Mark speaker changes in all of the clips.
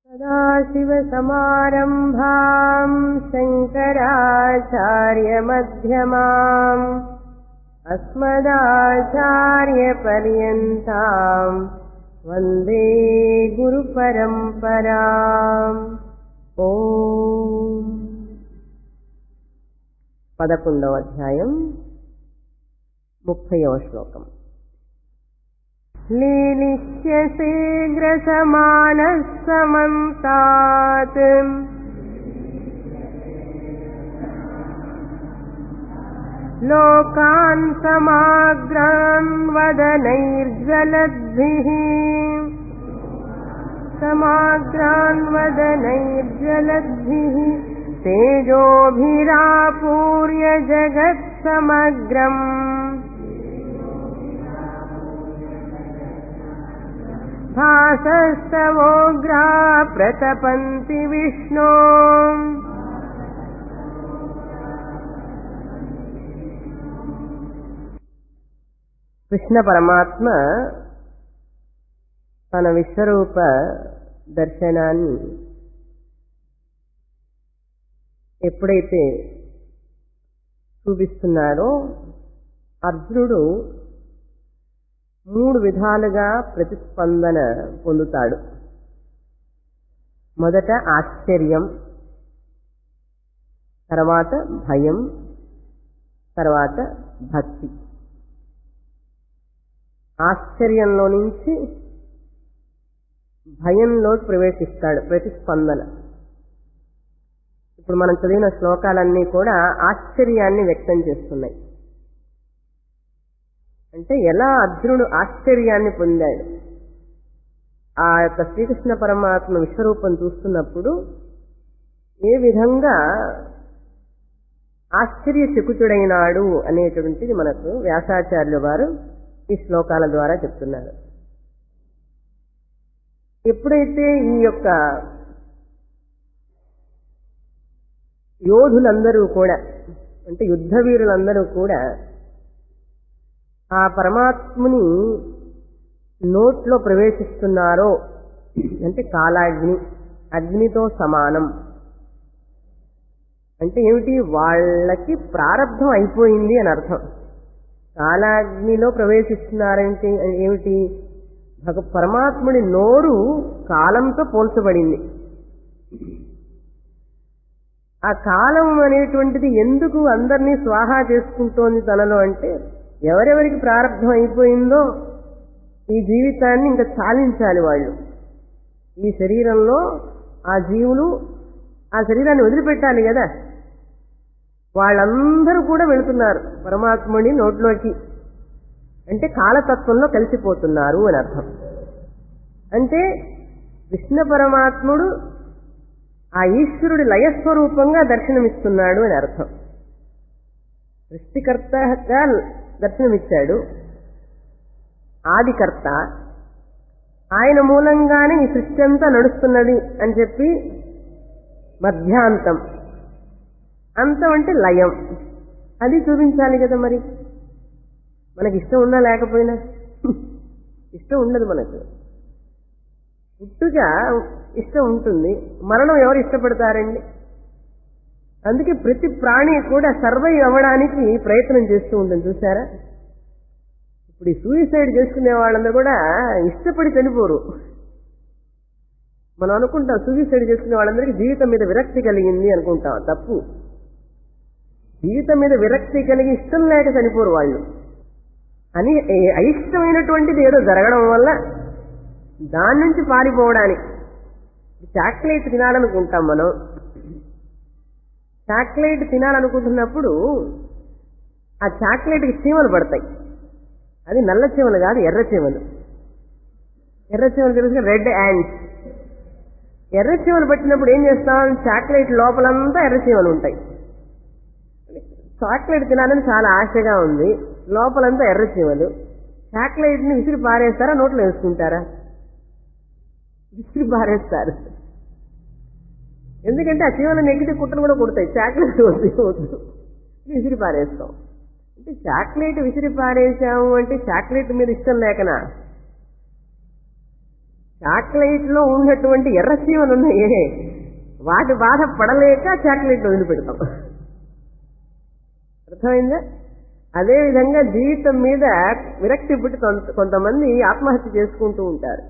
Speaker 1: सदाशिवसमारम्भाम् शङ्कराचार्यमध्यमाम् अस्मदाचार्यपर्यन्ताम् वन्दे గురుపరంపరాం ఓం పదకొండవ అధ్యాయం ముప్పైవ శ్లోకం लीलिष्यसेग्रसमानः समन्तात् लोकान् समाग्रान् वदनैर्जलद्भिः समाग्रान् वदनैर्जलद्भिः तेजोभिरापूर्य जगत्समग्रम् भासस्तवोग्रा प्रतपन्ति विष्णो కృష్ణ పరమాత్మ తన విశ్వరూప దర్శనాన్ని ఎప్పుడైతే చూపిస్తున్నారో అర్జునుడు మూడు విధాలుగా ప్రతిస్పందన పొందుతాడు మొదట ఆశ్చర్యం తర్వాత భయం తర్వాత భక్తి ఆశ్చర్యంలో నుంచి భయంలోకి ప్రవేశిస్తాడు ప్రతిస్పందన ఇప్పుడు మనం చదివిన శ్లోకాలన్నీ కూడా ఆశ్చర్యాన్ని వ్యక్తం చేస్తున్నాయి అంటే ఎలా అర్జునుడు ఆశ్చర్యాన్ని పొందాడు ఆ యొక్క శ్రీకృష్ణ పరమాత్మ విశ్వరూపం చూస్తున్నప్పుడు ఏ విధంగా ఆశ్చర్యచకుతుడైనాడు అనేటువంటిది మనకు వ్యాసాచార్యుల వారు ఈ శ్లోకాల ద్వారా చెప్తున్నారు ఎప్పుడైతే ఈ యొక్క యోధులందరూ కూడా అంటే యుద్ధ వీరులందరూ కూడా ఆ పరమాత్ముని నోట్లో ప్రవేశిస్తున్నారో అంటే కాలాగ్ని అగ్నితో సమానం అంటే ఏమిటి వాళ్ళకి ప్రారంభం అయిపోయింది అని అర్థం కాలాగ్నిలో ప్రవేశిస్తున్నారంటే ఏమిటి భగ పరమాత్ముడి నోరు కాలంతో పోల్చబడింది ఆ కాలం అనేటువంటిది ఎందుకు అందరినీ స్వాహా చేసుకుంటోంది తనలో అంటే ఎవరెవరికి ప్రారంభం అయిపోయిందో ఈ జీవితాన్ని ఇంకా చాలించాలి వాళ్ళు ఈ శరీరంలో ఆ జీవులు ఆ శరీరాన్ని వదిలిపెట్టాలి కదా వాళ్ళందరూ కూడా వెళుతున్నారు పరమాత్ముడి నోట్లోకి అంటే కాలతత్వంలో కలిసిపోతున్నారు అని అర్థం అంటే కృష్ణ పరమాత్ముడు ఆ ఈశ్వరుడి లయస్వరూపంగా దర్శనమిస్తున్నాడు అని అర్థం సృష్టికర్తగా దర్శనమిచ్చాడు ఆదికర్త ఆయన మూలంగానే ఈ సృష్టి అంతా నడుస్తున్నది అని చెప్పి మధ్యాంతం అంతం అంటే లయం అది చూపించాలి కదా మరి మనకి ఇష్టం ఉన్నా లేకపోయినా ఇష్టం ఉండదు మనకు పుట్టుగా ఇష్టం ఉంటుంది మరణం ఎవరు ఇష్టపడతారండి అందుకే ప్రతి ప్రాణి కూడా సర్వైవ్ అవ్వడానికి ప్రయత్నం చేస్తూ ఉంటుంది చూసారా ఇప్పుడు ఈ సూయిసైడ్ చేసుకునే వాళ్ళందరూ కూడా ఇష్టపడి చనిపోరు మనం అనుకుంటాం సూయిసైడ్ చేసుకునే వాళ్ళందరికీ జీవితం మీద విరక్తి కలిగింది అనుకుంటాం తప్పు జీవితం మీద విరక్తి కలిగి ఇష్టం లేక చనిపోరు వాళ్ళు అని అయిష్టమైనటువంటిది ఏదో జరగడం వల్ల దాని నుంచి పారిపోవడానికి చాక్లెట్ తినాలనుకుంటాం మనం చాక్లెట్ తినాలనుకుంటున్నప్పుడు ఆ చాక్లెట్కి చీమలు పడతాయి అది నల్ల చీమలు కాదు ఎర్ర చీమలు ఎర్ర చీమలు తెలుసు రెడ్ యాండ్స్ ఎర్ర చీమలు పట్టినప్పుడు ఏం చేస్తాం చాక్లెట్ లోపలంతా ఎర్ర చీమలు ఉంటాయి చాక్లెట్ తినాలని చాలా ఆశగా ఉంది లోపలంతా ఎర్ర చీమలు చాక్లెట్ని విసిరి పారేస్తారా నోట్లో వేసుకుంటారా విసిరి పారేస్తారు ఎందుకంటే ఆ చీమలను ఎక్కితే కుట్టలు కూడా కుడతాయి చాక్లెట్ వద్దు వద్దు విసిరి పారేస్తాం అంటే చాక్లెట్ విసిరి పారేసాము అంటే చాక్లెట్ మీద ఇష్టం లేకనా చాక్లెట్ లో ఉన్నటువంటి ఎర్ర చీమలు ఉన్నాయే వాటి బాధ పడలేక చాక్లెట్ వదిలిపెడతాం అర్థమైందా అదే విధంగా జీవితం మీద విరక్తి పుట్టి కొంత- కొంతమంది ఆత్మహత్య చేసుకుంటూ ఉంటారు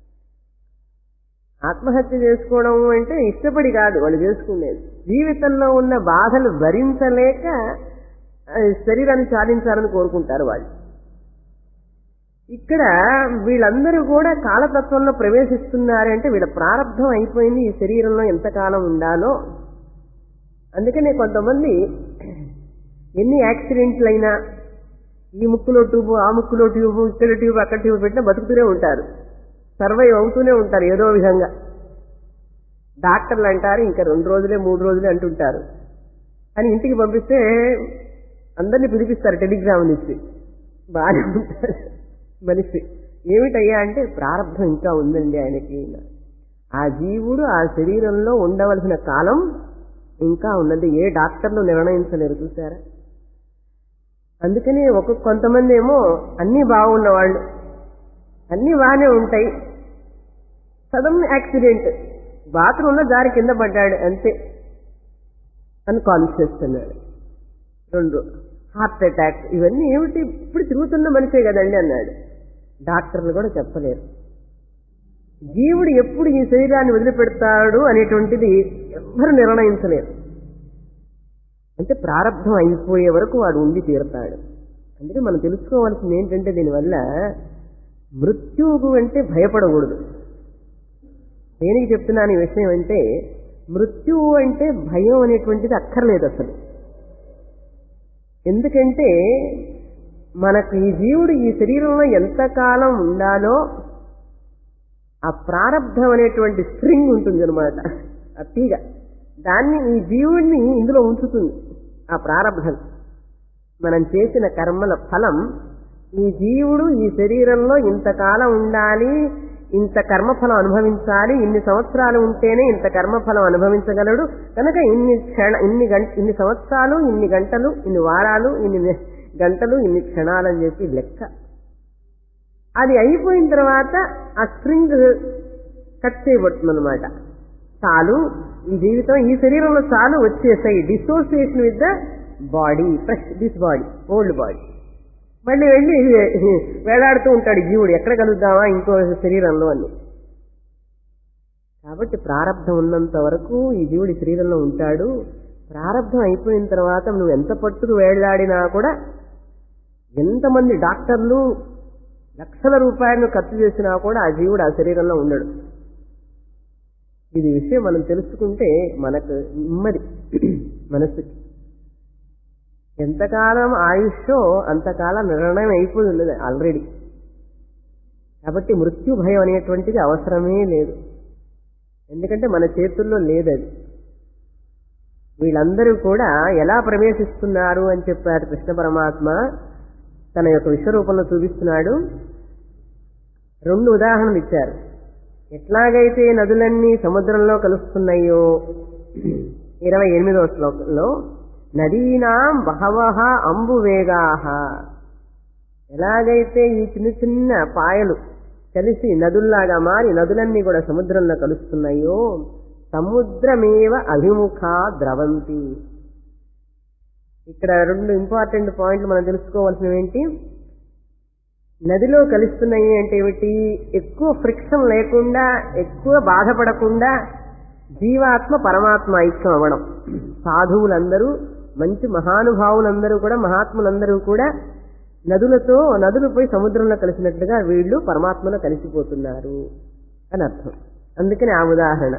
Speaker 1: ఆత్మహత్య చేసుకోవడం అంటే ఇష్టపడి కాదు వాళ్ళు చేసుకునేది జీవితంలో ఉన్న బాధలు భరించలేక ఆ, శరీరాన్ని చాలించాలని కోరుకుంటారు వాళ్ళు ఇక్కడ వీళ్ళందరూ కూడా కాలతత్వంలో ప్రవేశిస్తున్నారంటే వీళ్ళ ప్రారంభం అయిపోయింది ఈ శరీరంలో ఎంతకాలం ఉండాలో అందుకనే కొంతమంది ఎన్ని యాక్సిడెంట్లు అయినా ఈ ముక్కులో ట్యూబు ఆ ముక్కులో ట్యూబు ఇక్కడ ట్యూబ్ అక్కడ ట్యూబ్ పెట్టినా బతుకుతూనే ఉంటారు సర్వైవ్ అవుతూనే ఉంటారు ఏదో విధంగా డాక్టర్లు అంటారు ఇంకా రెండు రోజులే మూడు రోజులే అంటుంటారు అని ఇంటికి పంపిస్తే అందరినీ పిలిపిస్తారు టెలిగ్రామ్ నుంచి బాగానే ఉంటారు మనిషి ఏమిటయ్యా అంటే ప్రారంభం ఇంకా ఉందండి ఆయనకి ఆ జీవుడు ఆ శరీరంలో ఉండవలసిన కాలం ఇంకా ఉన్నది ఏ డాక్టర్లు నిర్ణయించలేరు చూసారా అందుకని ఒక కొంతమంది ఏమో అన్నీ బాగున్న వాళ్ళు అన్నీ బాగానే ఉంటాయి సడన్ యాక్సిడెంట్ బాత్రూంలో జారి కింద పడ్డాడు అంతే అన్కాన్షియస్ అన్నాడు రెండు హార్ట్ అటాక్ ఇవన్నీ ఏమిటి ఇప్పుడు తిరుగుతున్న మనిషే కదండి అన్నాడు డాక్టర్లు కూడా చెప్పలేరు జీవుడు ఎప్పుడు ఈ శరీరాన్ని వదిలిపెడతాడు అనేటువంటిది ఎవ్వరు నిర్ణయించలేరు అంటే ప్రారంభం అయిపోయే వరకు వాడు ఉండి తీరుతాడు అందుకే మనం తెలుసుకోవాల్సింది ఏంటంటే దీనివల్ల మృత్యువుకు అంటే భయపడకూడదు దేనికి చెప్తున్నాను ఈ విషయం అంటే మృత్యువు అంటే భయం అనేటువంటిది అక్కర్లేదు అసలు ఎందుకంటే మనకు ఈ జీవుడు ఈ శరీరంలో ఎంతకాలం ఉండాలో ఆ ప్రారంధం అనేటువంటి స్ట్రింగ్ ఉంటుంది అనమాట ఆ తీగ దాన్ని ఈ జీవుడిని ఇందులో ఉంచుతుంది ఆ ప్రారంధం మనం చేసిన కర్మల ఫలం ఈ జీవుడు ఈ శరీరంలో ఇంతకాలం ఉండాలి ఇంత కర్మఫలం అనుభవించాలి ఇన్ని సంవత్సరాలు ఉంటేనే ఇంత కర్మఫలం అనుభవించగలడు కనుక ఇన్ని క్షణ ఇన్ని గంట ఇన్ని సంవత్సరాలు ఇన్ని గంటలు ఇన్ని వారాలు ఇన్ని నె- గంటలు ఇన్ని క్షణాలు అని చెప్పి లెక్క అది అయిపోయిన తర్వాత ఆ స్ట్రింగ్ కట్ చేయబడుతుంది అనమాట చాలు ఈ జీవితం ఈ శరీరంలో చాలు వచ్చేసాయి dissociation with the body fresh this body old body మళ్ళీ వెళ్ళి వేలాడుతూ ఉంటాడు జీవుడు ఎక్కడ కలుద్దామా ఇంకో శరీరంలో అని కాబట్టి ప్రారంధం ఉన్నంత వరకు ఈ జీవుడి శరీరంలో ఉంటాడు ప్రారంధం అయిపోయిన తర్వాత నువ్వు ఎంత పట్టుకు వేళ్లాడినా కూడా ఎంతమంది డాక్టర్లు లక్షల రూపాయలను ఖర్చు చేసినా కూడా ఆ జీవుడు ఆ శరీరంలో ఉండడు ఇది విషయం మనం తెలుసుకుంటే మనకు నెమ్మది మనసుకి ఎంతకాలం ఆయుషో అంతకాలం నిర్ణయం అయిపోయి ఉన్నది ఆల్రెడీ కాబట్టి మృత్యు భయం అనేటువంటిది అవసరమే లేదు ఎందుకంటే మన చేతుల్లో లేదది వీళ్ళందరూ కూడా ఎలా ప్రవేశిస్తున్నారు అని చెప్పారు కృష్ణ పరమాత్మ తన యొక్క విశ్వరూపంలో చూపిస్తున్నాడు రెండు ఉదాహరణలు ఇచ్చారు ఎట్లాగైతే నదులన్నీ సముద్రంలో కలుస్తున్నాయో ఇరవై ఎనిమిదవ శ్లోకంలో నదీనాం బహవహ అంబువేగాహ ఎలాగైతే ఈ చిన్న చిన్న పాయలు కలిసి నదుల్లాగా మారి నదులన్నీ కూడా సముద్రంలో కలుస్తున్నాయో సముద్రమేవ అభిముఖ ద్రవంతి ఇక్కడ రెండు ఇంపార్టెంట్ పాయింట్లు మనం తెలుసుకోవాల్సినవి ఏంటి నదిలో కలుస్తున్నాయి అంటే ఏమిటి ఎక్కువ ఫ్రిక్షన్ లేకుండా ఎక్కువ బాధపడకుండా జీవాత్మ పరమాత్మ ఐక్యం అవ్వడం సాధువులందరూ మంచి మహానుభావులందరూ కూడా మహాత్ములందరూ కూడా నదులతో నదులు పోయి సముద్రంలో కలిసినట్లుగా వీళ్ళు పరమాత్మలో కలిసిపోతున్నారు అని అర్థం అందుకని ఆ ఉదాహరణ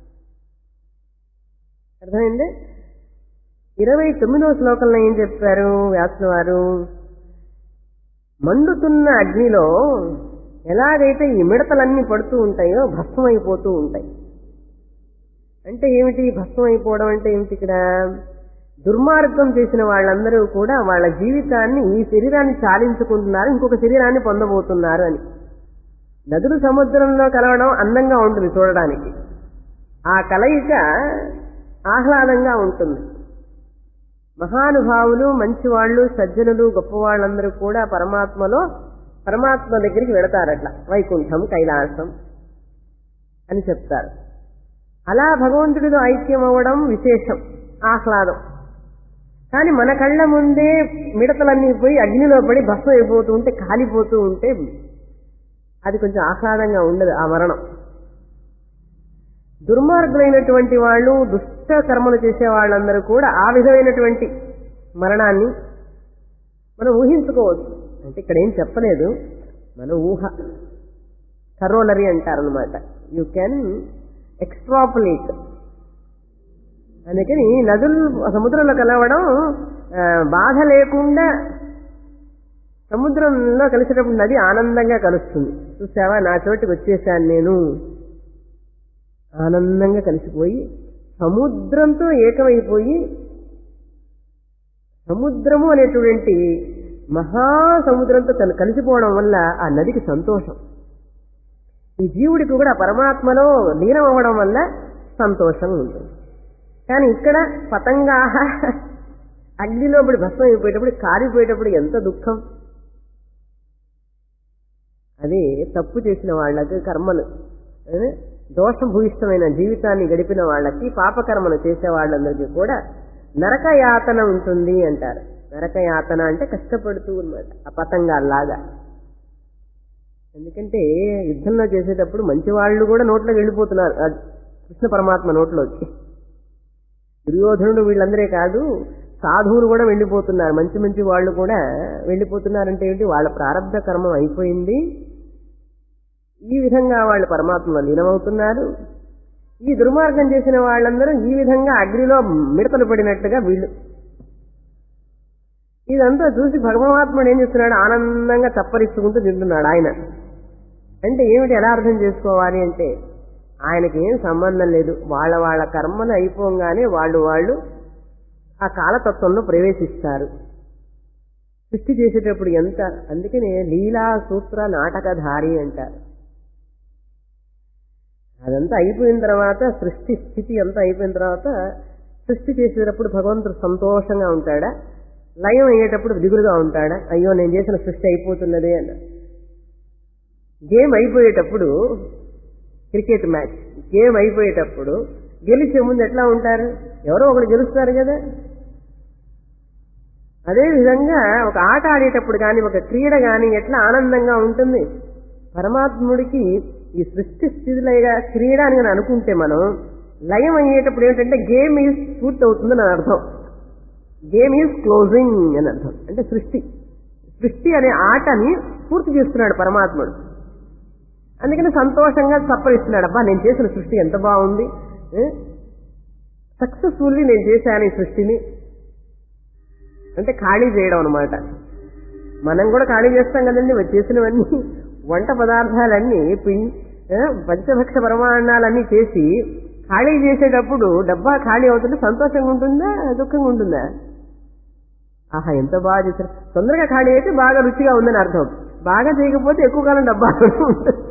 Speaker 1: అర్థమైంది ఇరవై తొమ్మిదవ శ్లోకంలో ఏం చెప్పారు వ్యాసుల వారు మండుతున్న అగ్నిలో ఎలాగైతే ఈ మిడతలన్నీ పడుతూ ఉంటాయో భస్మమైపోతూ ఉంటాయి అంటే ఏమిటి భస్మం అయిపోవడం అంటే ఏమిటి ఇక్కడ దుర్మార్గం చేసిన వాళ్ళందరూ కూడా వాళ్ళ జీవితాన్ని ఈ శరీరాన్ని చాలించుకుంటున్నారు ఇంకొక శరీరాన్ని పొందబోతున్నారు అని నదులు సముద్రంలో కలవడం అందంగా ఉంటుంది చూడడానికి ఆ కలయిక ఆహ్లాదంగా ఉంటుంది మహానుభావులు మంచివాళ్ళు సజ్జనులు గొప్పవాళ్ళందరూ కూడా పరమాత్మలో పరమాత్మ దగ్గరికి వెళతారట్లా వైకుంఠం కైలాసం అని చెప్తారు అలా భగవంతుడితో ఐక్యం అవ్వడం విశేషం ఆహ్లాదం కానీ మన కళ్ళ ముందే మిడతలన్నీ పోయి అగ్నిలో పడి భస్మం అయిపోతూ ఉంటే కాలిపోతూ ఉంటే అది కొంచెం ఆహ్లాదంగా ఉండదు ఆ మరణం దుర్మార్గులైనటువంటి వాళ్ళు దుష్ట కర్మలు చేసే వాళ్ళందరూ కూడా ఆ విధమైనటువంటి మరణాన్ని మనం ఊహించుకోవచ్చు అంటే ఇక్కడ ఏం చెప్పలేదు మన ఊహ కరోలరీ అంటారనమాట యూ కెన్ ఎక్స్ట్రాపులేట్ అందుకని నదులు సముద్రంలో కలవడం ఆ, బాధ లేకుండా సముద్రంలో కలిసేటప్పుడు నది ఆనందంగా కలుస్తుంది చూసావా నా చోటికి వచ్చేసాను నేను ఆనందంగా కలిసిపోయి సముద్రంతో ఏకమైపోయి సముద్రము అనేటువంటి మహాసముద్రంతో కలి- కలిసిపోవడం వల్ల ఆ నదికి సంతోషం ఈ జీవుడికి కూడా పరమాత్మలో లీనం అవ్వడం వల్ల సంతోషం ఉంటుంది కానీ ఇక్కడ పతంగా అగ్నిలో పడి భస్మం అయిపోయేటప్పుడు కారిపోయేటప్పుడు ఎంత దుఃఖం అదే తప్పు చేసిన వాళ్ళకి కర్మలు అదే దోషం భూయిష్టమైన జీవితాన్ని గడిపిన వాళ్ళకి పాపకర్మలు చేసే వాళ్ళందరికీ కూడా నరకయాతన ఉంటుంది అంటారు నరకయాతన అంటే కష్టపడుతూ ఉన్నమాట ఆ పతంగాల్లాగా ఎందుకంటే యుద్ధంలో చేసేటప్పుడు మంచి వాళ్ళు కూడా నోట్లోకి వెళ్ళిపోతున్నారు ఆ కృష్ణ పరమాత్మ నోట్లోకి దుర్యోధనుడు వీళ్ళందరే కాదు సాధువులు కూడా వెళ్ళిపోతున్నారు మంచి మంచి వాళ్ళు కూడా వెళ్ళిపోతున్నారంటే ఏంటి వాళ్ళ ప్రారంభ కర్మం అయిపోయింది ఈ విధంగా వాళ్ళు పరమాత్మలో లీనమవుతున్నారు ఈ దుర్మార్గం చేసిన వాళ్ళందరూ ఈ విధంగా అగ్నిలో మిడతలు పడినట్టుగా వీళ్ళు ఇదంతా చూసి భగవమాత్ముడు ఏం చేస్తున్నాడు ఆనందంగా తప్పరిస్తుకుంటూ తింటున్నాడు ఆయన అంటే ఏమిటి ఎలా అర్థం చేసుకోవాలి అంటే ఆయనకి ఏం సంబంధం లేదు వాళ్ళ వాళ్ళ కర్మలు అయిపోగానే వాళ్ళు వాళ్ళు ఆ కాలతత్వంలో ప్రవేశిస్తారు సృష్టి చేసేటప్పుడు ఎంత అందుకనే లీలా సూత్ర నాటకధారి అంటారు అదంతా అయిపోయిన తర్వాత సృష్టి స్థితి అంతా అయిపోయిన తర్వాత సృష్టి చేసేటప్పుడు భగవంతుడు సంతోషంగా ఉంటాడా లయం అయ్యేటప్పుడు దిగులుగా ఉంటాడా అయ్యో నేను చేసిన సృష్టి అయిపోతున్నదే అన్న గేమ్ అయిపోయేటప్పుడు క్రికెట్ మ్యాచ్ గేమ్ అయిపోయేటప్పుడు గెలిచే ముందు ఎట్లా ఉంటారు ఎవరో ఒకరు గెలుస్తారు కదా అదే విధంగా ఒక ఆట ఆడేటప్పుడు కానీ ఒక క్రీడ కానీ ఎట్లా ఆనందంగా ఉంటుంది పరమాత్ముడికి ఈ సృష్టి స్థితిలో క్రీడ అని మనం అనుకుంటే మనం లయం అయ్యేటప్పుడు ఏంటంటే గేమ్ ఈజ్ పూర్తి అవుతుందని అర్థం గేమ్ ఈజ్ క్లోజింగ్ అని అర్థం అంటే సృష్టి సృష్టి అనే ఆటని పూర్తి చేస్తున్నాడు పరమాత్ముడు అందుకని సంతోషంగా సప్పరిస్తున్నాడు అబ్బా నేను చేసిన సృష్టి ఎంత బాగుంది సక్సెస్ఫుల్లీ నేను చేశాను ఈ సృష్టిని అంటే ఖాళీ చేయడం అనమాట మనం కూడా ఖాళీ చేస్తాం కదండి వచ్చి చేసినవన్నీ వంట పదార్థాలన్నీ పిం ఆ, పంచభక్ష పరమాన్నాలన్నీ చేసి ఖాళీ చేసేటప్పుడు డబ్బా ఖాళీ అవుతుంటే సంతోషంగా ఉంటుందా దుఃఖంగా ఉంటుందా ఆహా ఎంత బాగా చేశారు తొందరగా ఖాళీ అయితే బాగా రుచిగా ఉందని అర్థం బాగా చేయకపోతే ఎక్కువ కాలం డబ్బా ఉంటుంది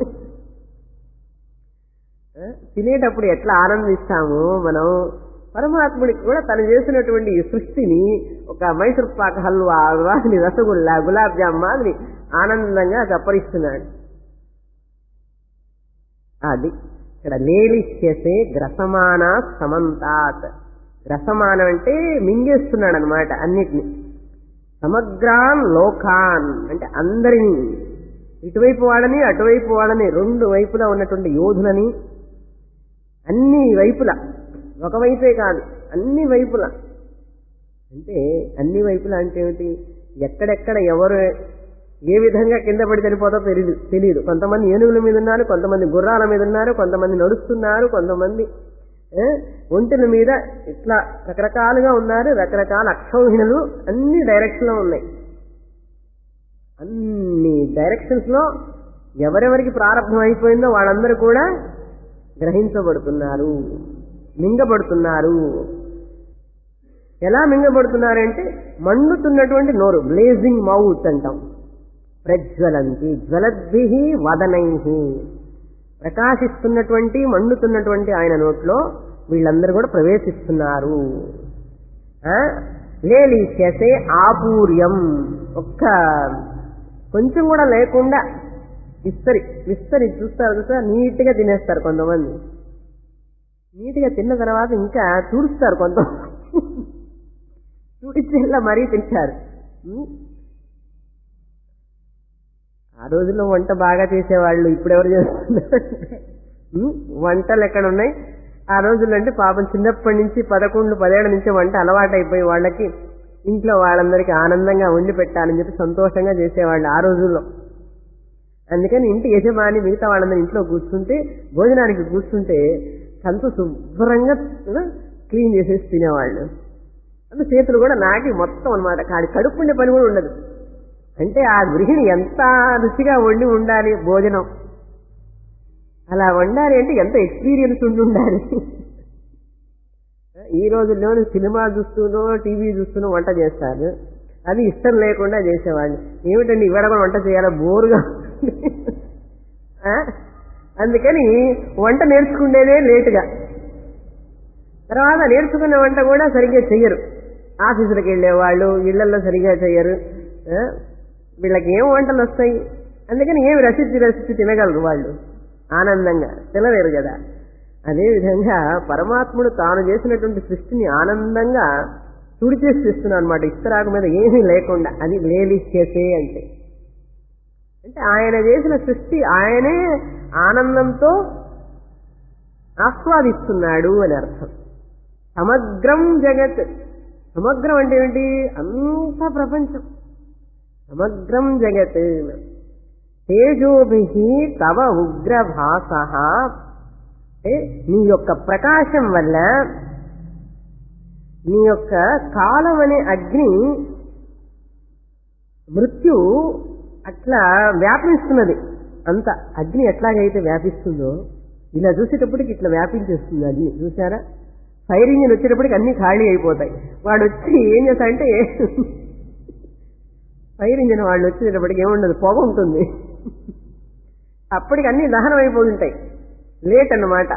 Speaker 1: ఆ, తినేటప్పుడు ఎట్లా ఆనందిస్తాము మనం పరమాత్ముడికి కూడా తను చేసినటువంటి ఈ సృష్టిని ఒక మైసూర్ పాక హల్వా వాటిని రసగుల్లా గులాబ్ జామ్ మాదిరి ఆనందంగా చప్పరిస్తున్నాడు అది ఇక్కడ లేలిష్యసే గ్రసమాన సమంతాత్ గ్రసమానం అంటే మింగేస్తున్నాడు అనమాట అన్నిటిని సమగ్రాన్ లోకాన్ అంటే అందరినీ ఇటువైపు వాళ్ళని అటువైపు వాళ్ళని రెండు వైపులా ఉన్నటువంటి యోధులని అన్ని వైపులా ఒకవైపే కాదు అన్ని వైపులా అంటే అన్ని వైపులా అంటే ఏమిటి ఎక్కడెక్కడ ఎవరు ఏ విధంగా కింద పడి చనిపోతారో తెలియదు తెలియదు కొంతమంది ఏనుగుల మీద ఉన్నారు కొంతమంది గుర్రాల మీద ఉన్నారు కొంతమంది నడుస్తున్నారు కొంతమంది ఏ, ఒంటెల మీద ఇట్లా రకరకాలుగా ఉన్నారు రకరకాల అక్షౌహిణులు అన్ని డైరెక్షన్ లో ఉన్నాయి అన్ని డైరెక్షన్స్ లో ఎవరెవరికి ప్రారంభం అయిపోయిందో వాళ్ళందరూ కూడా గ్రహించబడుతున్నారు మింగబడుతున్నారు ఎలా మింగబడుతున్నారంటే మండుతున్నటువంటి నోరు బ్లేజింగ్ మౌత్ అంటాం ప్రజ్వలంతి జ్వలద్భి వదనై ప్రకాశిస్తున్నటువంటి మండుతున్నటువంటి ఆయన నోట్లో వీళ్ళందరూ కూడా ప్రవేశిస్తున్నారు ఆ? లేలీస్యసే ఆపూర్యం ఒక్క కొంచెం కూడా లేకుండా విస్తరి విస్తరి చూస్తారు చూస్తా నీట్గా తినేస్తారు కొంతమంది నీట్గా తిన్న తర్వాత ఇంకా తుడుస్తారు కొంతమంది తుడిచేలా మరీ తింటారు ఉం? ఆ రోజుల్లో వంట బాగా చేసేవాళ్ళు ఇప్పుడు ఎవరు చేస్తున్నారు ఉం? వంటలు ఎక్కడ ఉన్నాయి ఆ రోజుల్లో అంటే పాపం చిన్నప్పటి నుంచి పదకొండు పదేళ్ల నుంచి వంట అలవాటైపోయి వాళ్ళకి ఇంట్లో వాళ్ళందరికీ ఆనందంగా వండి పెట్టాలని చెప్పి సంతోషంగా చేసేవాళ్ళు ఆ రోజుల్లో అందుకని ఇంటి యజమాని మిగతా వాళ్ళందరూ ఇంట్లో కూర్చుంటే భోజనానికి కూర్చుంటే కంత శుభ్రంగా క్లీన్ చేసేసి తినేవాళ్ళు అంటే చేతులు కూడా నాకి మొత్తం అనమాట కాడి కడుపుండే పని కూడా ఉండదు అంటే ఆ గృహిణి ఎంత రుచిగా వండి ఉండాలి భోజనం అలా వండాలి అంటే ఎంత ఎక్స్పీరియన్స్ ఉండి ఉండాలి ఈ రోజుల్లోని సినిమా చూస్తూనో టీవీ చూస్తూనో వంట చేస్తారు అది ఇష్టం లేకుండా చేసేవాళ్ళు ఏమిటండి ఇవాళ కూడా వంట చేయాలా బోరుగా ఉంది. ఆ? అందుకని వంట నేర్చుకునేదే లేటుగా తర్వాత నేర్చుకున్న వంట కూడా సరిగ్గా చెయ్యరు ఆఫీసులకు వెళ్ళేవాళ్ళు ఇళ్లలో సరిగ్గా చెయ్యరు ఆ? వీళ్ళకి ఏం వంటలు వస్తాయి అందుకని ఏమి రసిద్ధి రసిద్ధి తినగలరు వాళ్ళు ఆనందంగా తినలేరు కదా అదేవిధంగా పరమాత్ముడు తాను చేసినటువంటి సృష్టిని ఆనందంగా తుడిచేసి ఇస్తున్నాడు అనమాట ఇస్తరాకు మీద ఏమీ లేకుండా అది లేలి చేసే అంటే అంటే ఆయన చేసిన సృష్టి ఆయనే ఆనందంతో ఆస్వాదిస్తున్నాడు అని అర్థం సమగ్రం జగత్ సమగ్రం అంటే ఏంటి అంత ప్రపంచం సమగ్రం జగత్ తేజోభి తవ ఉగ్రభాస అంటే నీ యొక్క ప్రకాశం వల్ల నీ యొక్క కాలం అనే అగ్ని మృత్యు అట్లా వ్యాపిస్తున్నది అంత అగ్ని ఎట్లాగైతే వ్యాపిస్తుందో ఇలా చూసేటప్పటికి ఇట్లా వ్యాపించేస్తుంది అగ్ని చూసారా ఫైర్ ఇంజిన్ వచ్చేటప్పటికి అన్ని ఖాళీ అయిపోతాయి వాడు వచ్చి ఏం చేస్తాడంటే ఫైర్ ఇంజిన్ వాళ్ళు వచ్చేటప్పటికి ఏముండదు పొగ ఉంటుంది అప్పటికి అన్ని దహనం అయిపోతుంటాయి లేట్ అన్నమాట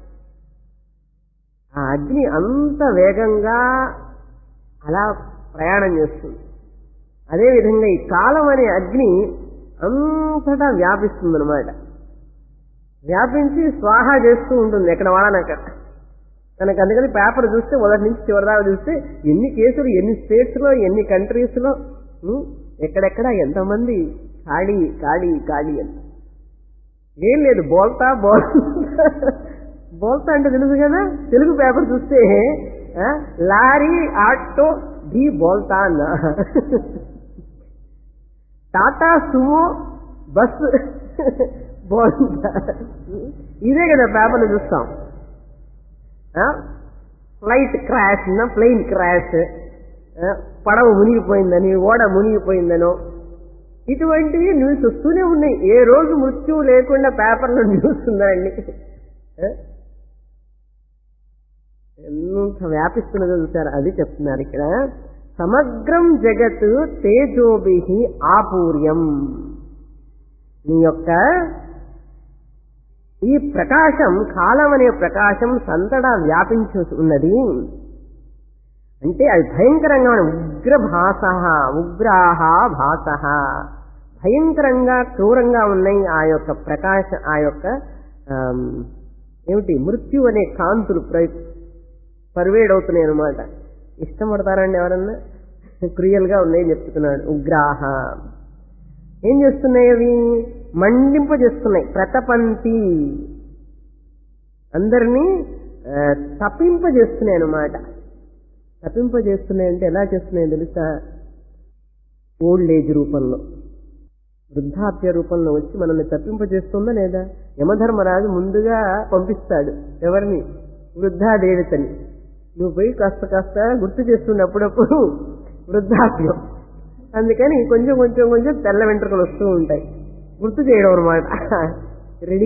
Speaker 1: ఆ అగ్ని అంత వేగంగా అలా ప్రయాణం చేస్తుంది అదేవిధంగా ఈ కాలం అనే అగ్ని అంతటా వ్యాపిస్తుంది అనమాట వ్యాపించి స్వాహ చేస్తూ ఉంటుంది ఎక్కడ వాడనక్కడ మనకు అందుకని పేపర్ చూస్తే మొదటి నుంచి చివరి దాకా చూస్తే ఎన్ని కేసులు ఎన్ని స్టేట్స్ లో ఎన్ని కంట్రీస్ లో ఉం, ఎక్కడెక్కడ ఎంతమంది ఖాళీ ఖాళీ ఖాళీ అని ఏం లేదు బోల్తా బోల్ బోల్తా అంటే తెలుసు కదా తెలుగు పేపర్ చూస్తే ఆ, లారీ ఆటో ఢీ బోల్తా అన్న టాటా సుమో బస్ బోల్తా ఇదే కదా పేపర్లు చూస్తాం ఫ్లైట్ క్రాష్ ప్లెయిన్ క్రాష్ పడవ మునిగిపోయిందని ఓడ మునిగిపోయిందనో ఇటువంటివి న్యూస్ వస్తూనే ఉన్నాయి ఏ రోజు మృత్యువు లేకుండా పేపర్లో న్యూస్ ఉందండి ఆ? ఎంత వ్యాపిస్తున్నదో చూసారు అది చెప్తున్నారు ఇక్కడ సమగ్రం జగత్ తేజోభి ఆపూర్యం నీ యొక్క ఈ ప్రకాశం కాలం అనే ప్రకాశం సంతడా వ్యాపించి ఉన్నది అంటే అది భయంకరంగా ఉన్న ఉగ్రభాస ఉగ్రాహ భాస భయంకరంగా క్రూరంగా ఉన్నాయి ఆ యొక్క ప్రకాశ ఆ యొక్క ఆమ్, ఏమిటి మృత్యు అనే కాంతులు పర్వేడ్ అవుతున్నాయి అనమాట ఇష్టపడతారండి ఎవరన్నా క్రియల్ గా ఉన్నాయని చెప్తున్నాడు ఉగ్రాహ ఏం చేస్తున్నాయి అవి మండింపజేస్తున్నాయి ప్రతపంతి అందరినీ ఆ, తప్పింపజేస్తున్నాయి అనమాట తప్పింపజేస్తున్నాయి అంటే ఎలా చేస్తున్నాయో తెలుసా ఓల్డ్ ఏజ్ రూపంలో వృద్ధాప్య రూపంలో వచ్చి మనల్ని తప్పింపజేస్తుందా లేదా యమధర్మరాజు ముందుగా పంపిస్తాడు ఎవరిని వృద్ధాదేవతని నువ్వు పోయి కాస్త కాస్త గుర్తు చేస్తుండే అప్పుడప్పుడు వృద్ధాప్యం అందుకని కొంచెం కొంచెం కొంచెం తెల్ల వెంట్రుకలు వస్తూ ఉంటాయి గుర్తు చేయడం అనమాట రెడీ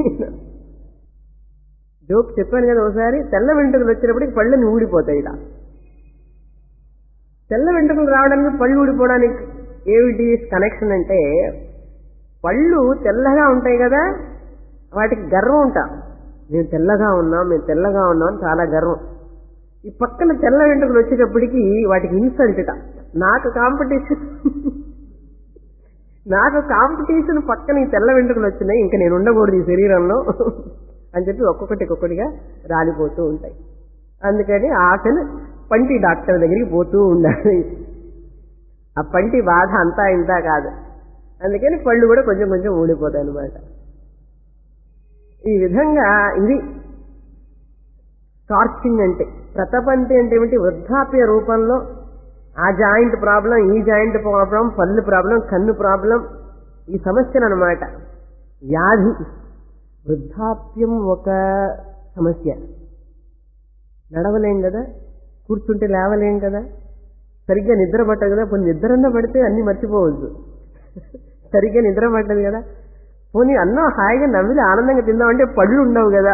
Speaker 1: జోక్ చెప్పాను కదా ఒకసారి తెల్ల వెంట్రుకలు వచ్చినప్పటికి పళ్ళని ఊడిపోతాయి ఇలా తెల్ల వెంట్రుకలు రావడానికి పళ్ళు ఊడిపోవడానికి ఏమిటి కనెక్షన్ అంటే పళ్ళు తెల్లగా ఉంటాయి కదా వాటికి గర్వం ఉంటాం మేము తెల్లగా ఉన్నాం మేము తెల్లగా ఉన్నాం అని చాలా గర్వం ఈ పక్కన తెల్ల వెంట్రుకలు వచ్చేటప్పటికి వాటికి ఇన్సల్ట్ నాకు కాంపిటీషన్ నాకు కాంపిటీషన్ పక్కన ఈ తెల్ల వెంట్రుకలు వచ్చినాయి ఇంకా నేను ఉండకూడదు ఈ శరీరంలో అని చెప్పి ఒక్కొక్కటి ఒక్కొక్కటిగా రాలిపోతూ ఉంటాయి అందుకని ఆశను పంటి డాక్టర్ దగ్గరికి పోతూ ఉండాలి ఆ పంటి బాధ అంతా ఇంతా కాదు అందుకని పళ్ళు కూడా కొంచెం కొంచెం ఊడిపోతాయి అనమాట ఈ విధంగా ఇది టార్చింగ్ అంటే ప్రతపంతి అంటే ఏమిటి వృద్ధాప్య రూపంలో ఆ జాయింట్ ప్రాబ్లం ఈ జాయింట్ ప్రాబ్లం పళ్ళు ప్రాబ్లం కన్ను ప్రాబ్లం ఈ సమస్యలు అనమాట వ్యాధి వృద్ధాప్యం ఒక సమస్య నడవలేం కదా కూర్చుంటే లేవలేం కదా సరిగ్గా నిద్ర పట్టదు కదా కొన్ని నిద్రన్న పడితే అన్ని మర్చిపోవచ్చు సరిగ్గా నిద్ర పట్టదు కదా పోనీ అన్నం హాయిగా నవ్విలి ఆనందంగా తిందామంటే పళ్ళు ఉండవు కదా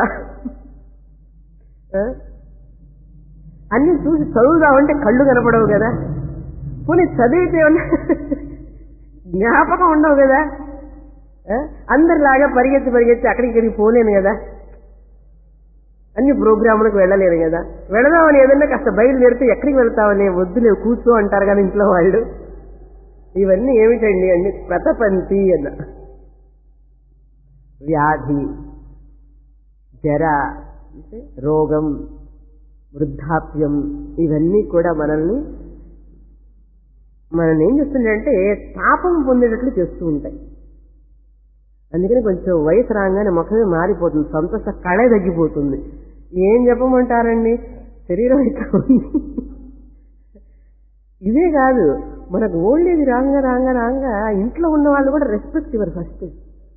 Speaker 1: ఆ? అన్ని చూసి చదువుదామంటే కళ్ళు కనపడవు కదా పోనీ చదివితే ఏమన్నా జ్ఞాపకం ఉండవు కదా ఆ? అందరిలాగా పరిగెత్తి పరిగెత్తి అక్కడికి ఇక్కడికి పోలేను కదా అన్ని ప్రోగ్రాములకు వెళ్ళలేను కదా వెళదామని ఏదన్నా కాస్త బయలుదేరితే ఎక్కడికి వెళ్తామని వద్దులే కూర్చో అంటారు కదా ఇంట్లో వాళ్ళు ఇవన్నీ ఏమిటండి అండి ప్రతపంతి అన్న వ్యాధి జర అంటే రోగం వృద్ధాప్యం ఇవన్నీ కూడా మనల్ని మనల్ని ఏం చేస్తుందంటే తాపం పొందేటట్లు చేస్తూ ఉంటాయి అందుకని కొంచెం వయసు రాగానే ముఖమే మారిపోతుంది సంతోష కళే తగ్గిపోతుంది ఏం చెప్పమంటారండి శరీరం ఇట్లా ఉంది ఇదే కాదు మనకు ఓల్డ్ ఏజ్ రాంగా రాంగా రాంగా ఇంట్లో ఉన్న వాళ్ళు కూడా రెస్పెక్ట్ ఇవ్వరు ఫస్ట్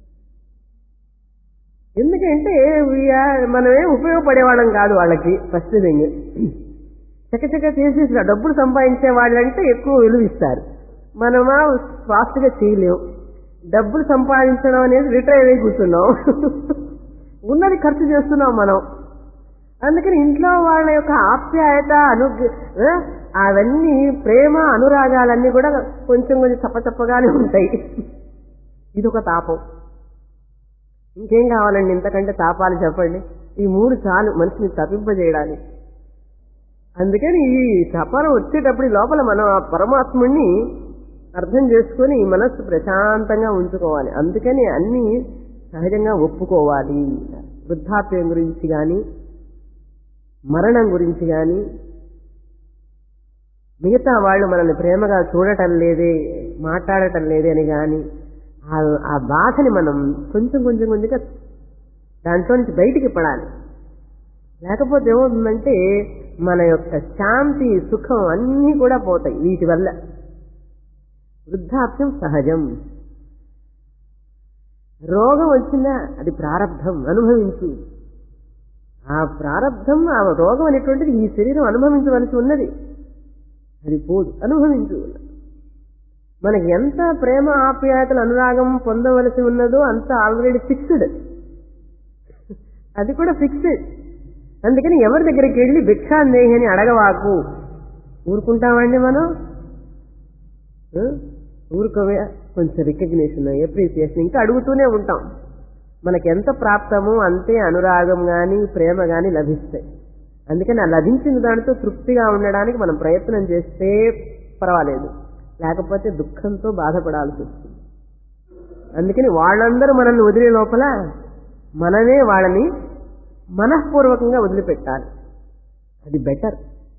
Speaker 1: ఎందుకంటే వీఆర్ మనమే ఉపయోగపడేవాళ్ళం కాదు వాళ్ళకి ఫస్ట్ థింగ్ చక్కచక్క చేసి డబ్బులు సంపాదించే వాళ్ళంటే ఎక్కువ విలువ ఇస్తారు మనమా ఫాస్ట్గా చేయలేం డబ్బులు సంపాదించడం అనేది రిటైర్ అయి కూర్చున్నాం ఉన్నది ఖర్చు చేస్తున్నాం మనం అందుకని ఇంట్లో వాళ్ళ యొక్క ఆప్యాయత అను ఆ, అవన్నీ ప్రేమ అనురాగాలన్నీ కూడా కొంచెం కొంచెం చప్పచప్పగానే ఉంటాయి ఇది ఒక తాపం ఇంకేం కావాలండి ఇంతకంటే తాపాలు చెప్పండి ఈ మూడు చాలు మనిషిని తప్పింపజేయడానికి అందుకని ఈ తపన వచ్చేటప్పుడు ఈ లోపల మనం ఆ పరమాత్ముడిని అర్థం చేసుకొని ఈ మనస్సు ప్రశాంతంగా ఉంచుకోవాలి అందుకని అన్ని సహజంగా ఒప్పుకోవాలి వృద్ధాప్యం గురించి కానీ మరణం గురించి కానీ మిగతా వాళ్ళు మనల్ని ప్రేమగా చూడటం లేదే మాట్లాడటం లేదే అని కానీ ఆ- ఆ బాధని మనం కొంచెం కొంచెం కొంచెంగా దాంట్లో నుంచి బయటికి పడాలి లేకపోతే ఏమవుతుందంటే మన యొక్క శాంతి సుఖం అన్నీ కూడా పోతాయి వీటి వల్ల వృద్ధాప్యం సహజం రోగం వచ్చిందా అది ప్రారంధం అనుభవించు ఆ ప్రారంధం ఆ రోగం అనేటువంటిది ఈ శరీరం అనుభవించవలసి ఉన్నది అది పోదు అనుభవించు మనకి ఎంత ప్రేమ ఆప్యాయతలు అనురాగం పొందవలసి ఉన్నదో అంత ఆల్రెడీ ఫిక్స్డ్ అది కూడా ఫిక్స్డ్ అందుకని ఎవరి దగ్గరికి వెళ్ళి భిక్షాందేహి అని అడగవాకు ఊరుకుంటామండి మనం ఆ? ఊరుకోవే కొంచెం రికగ్నిషన్ ఎప్రిసియేషన్ ఇంకా అడుగుతూనే ఉంటాం మనకి ఎంత ప్రాప్తమో అంతే అనురాగం కానీ ప్రేమ కానీ లభిస్తాయి అందుకని ఆ లభించిన దానితో తృప్తిగా ఉండడానికి మనం ప్రయత్నం చేస్తే పర్వాలేదు లేకపోతే దుఃఖంతో బాధపడాల్సి వస్తుంది అందుకని వాళ్ళందరూ మనల్ని వదిలే లోపల మనమే వాళ్ళని మనఃపూర్వకంగా వదిలిపెట్టాలి అది బెటర్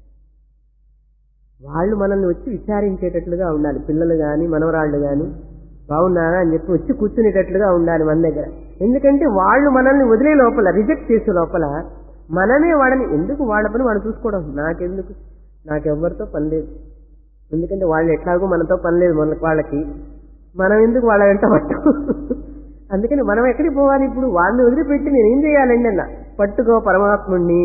Speaker 1: వాళ్ళు మనల్ని వచ్చి విచారించేటట్లుగా ఉండాలి పిల్లలు కానీ మనవరాళ్ళు కానీ బాగున్నారా అని చెప్పి వచ్చి కూర్చునేటట్లుగా ఉండాలి మన దగ్గర ఎందుకంటే వాళ్ళు మనల్ని వదిలే లోపల రిజెక్ట్ చేసే లోపల మనమే వాళ్ళని ఎందుకు వాళ్ళ పని వాళ్ళు చూసుకోవడం నాకెందుకు నాకెవ్వరితో పని లేదు ఎందుకంటే వాళ్ళు ఎట్లాగో మనతో పని లేదు మన వాళ్ళకి మనం ఎందుకు వాళ్ళ వెంట పట్టు అందుకని మనం ఎక్కడికి పోవాలి ఇప్పుడు వాళ్ళని వదిలిపెట్టి నేను ఏం చేయాలండి అన్న పట్టుకో పరమాత్ముణ్ణి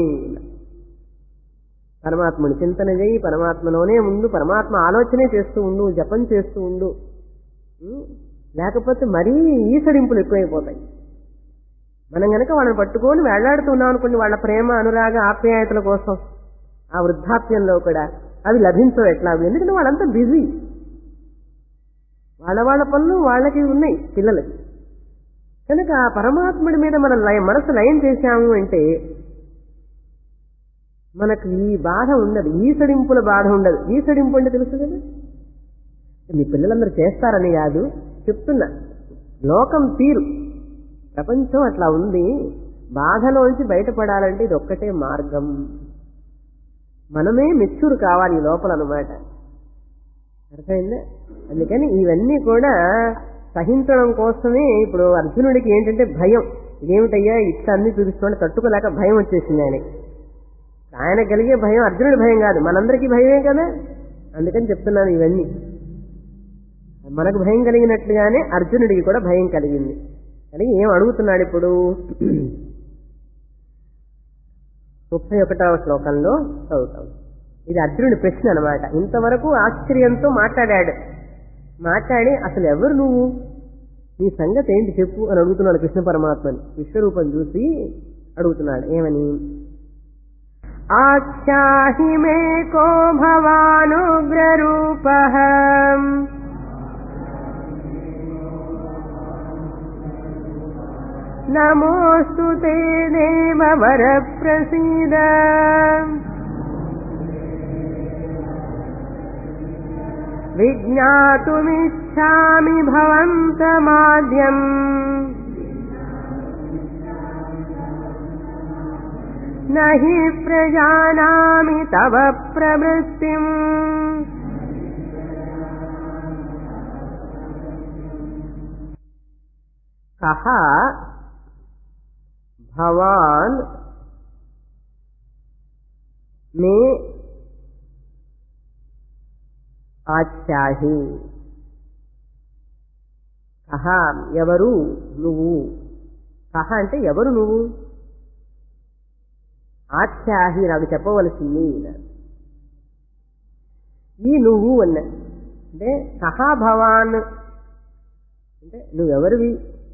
Speaker 1: పరమాత్ముని చింతన చేయి పరమాత్మలోనే ఉండు పరమాత్మ ఆలోచనే చేస్తూ ఉండు జపం చేస్తూ ఉండు ఉం? లేకపోతే మరీ ఈసడింపులు ఎక్కువైపోతాయి మనం గనక వాళ్ళని పట్టుకొని వేళ్లాడుతున్నాం అనుకోండి వాళ్ళ ప్రేమ అనురాగ ఆప్యాయతల కోసం ఆ వృద్ధాప్యంలో కూడా అవి లభించవు ఎట్లా ఎందుకంటే వాళ్ళంతా బిజీ వాళ్ళ వాళ్ళ పనులు వాళ్ళకి ఉన్నాయి పిల్లలకి కనుక ఆ పరమాత్ముడి మీద మనం లయ మనసు లయం చేశాము అంటే మనకు ఈ బాధ ఉండదు ఈసడింపుల బాధ ఉండదు ఈసడింపు అంటే తెలుసు కదా మీ పిల్లలందరూ చేస్తారని కాదు చెప్తున్నా లోకం తీరు ప్రపంచం అట్లా ఉంది బాధలోంచి బయటపడాలంటే ఇది ఒక్కటే మార్గం మనమే మెచ్యూర్ కావాలి ఈ లోపల అనమాట అర్థమైందా అందుకని ఇవన్నీ కూడా సహించడం కోసమే ఇప్పుడు అర్జునుడికి ఏంటంటే భయం ఇదేమిటయ్యా ఇట్లా అన్ని చూపిస్తుంటే తట్టుకోలేక భయం వచ్చేసింది ఆయనకి ఆయన కలిగే భయం అర్జునుడి భయం కాదు మనందరికీ భయమే కదా అందుకని చెప్తున్నాను ఇవన్నీ మనకు భయం కలిగినట్లుగానే అర్జునుడికి కూడా భయం కలిగింది కానీ ఏం అడుగుతున్నాడు ఇప్పుడు ముప్పై ఒకటవ శ్లోకంలో చదువుతాం ఇది అర్జునుడి ప్రశ్న అనమాట ఇంతవరకు ఆశ్చర్యంతో మాట్లాడాడు మాట్లాడి అసలు ఎవరు నువ్వు నీ సంగతి ఏంటి చెప్పు అని అడుగుతున్నాడు కృష్ణ పరమాత్మని విశ్వరూపం చూసి అడుగుతున్నాడు ఏమని ఆఖ్యాహి మే కో భవానుగ్రరూప నమోస్తు తే దేవవర ప్రసీద విజ్ఞాతుమిచ్ఛామి భవంతమాద్యం నహి ప్రజానామి తవ ప్రవృత్తిం కహ భవాన్ మే ఆచ్యాహి కహ ఎవరు నువ్వు కహ అంటే ఎవరు నువ్వు ఆచ్యాహి నాకు చెప్పవలసింది ఈ నువ్వు అన్న అంటే కహా భవాన్ అంటే నువ్వెవరివి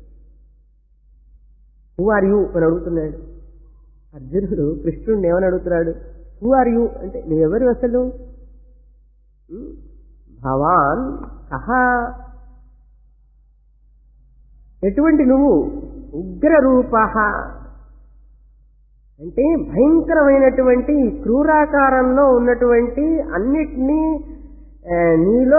Speaker 1: హూ ఆర్ యూ అని అడుగుతున్నాడు అర్జునుడు కృష్ణుడిని ఏమని అడుగుతున్నాడు హూ ఆర్ యూ అంటే నువ్వెవరు అసలు భవాన్ కహ ఎటువంటి నువ్వు ఉగ్ర రూప అంటే భయంకరమైనటువంటి క్రూరాకారంలో ఉన్నటువంటి అన్నిటినీ ఆ, నీలో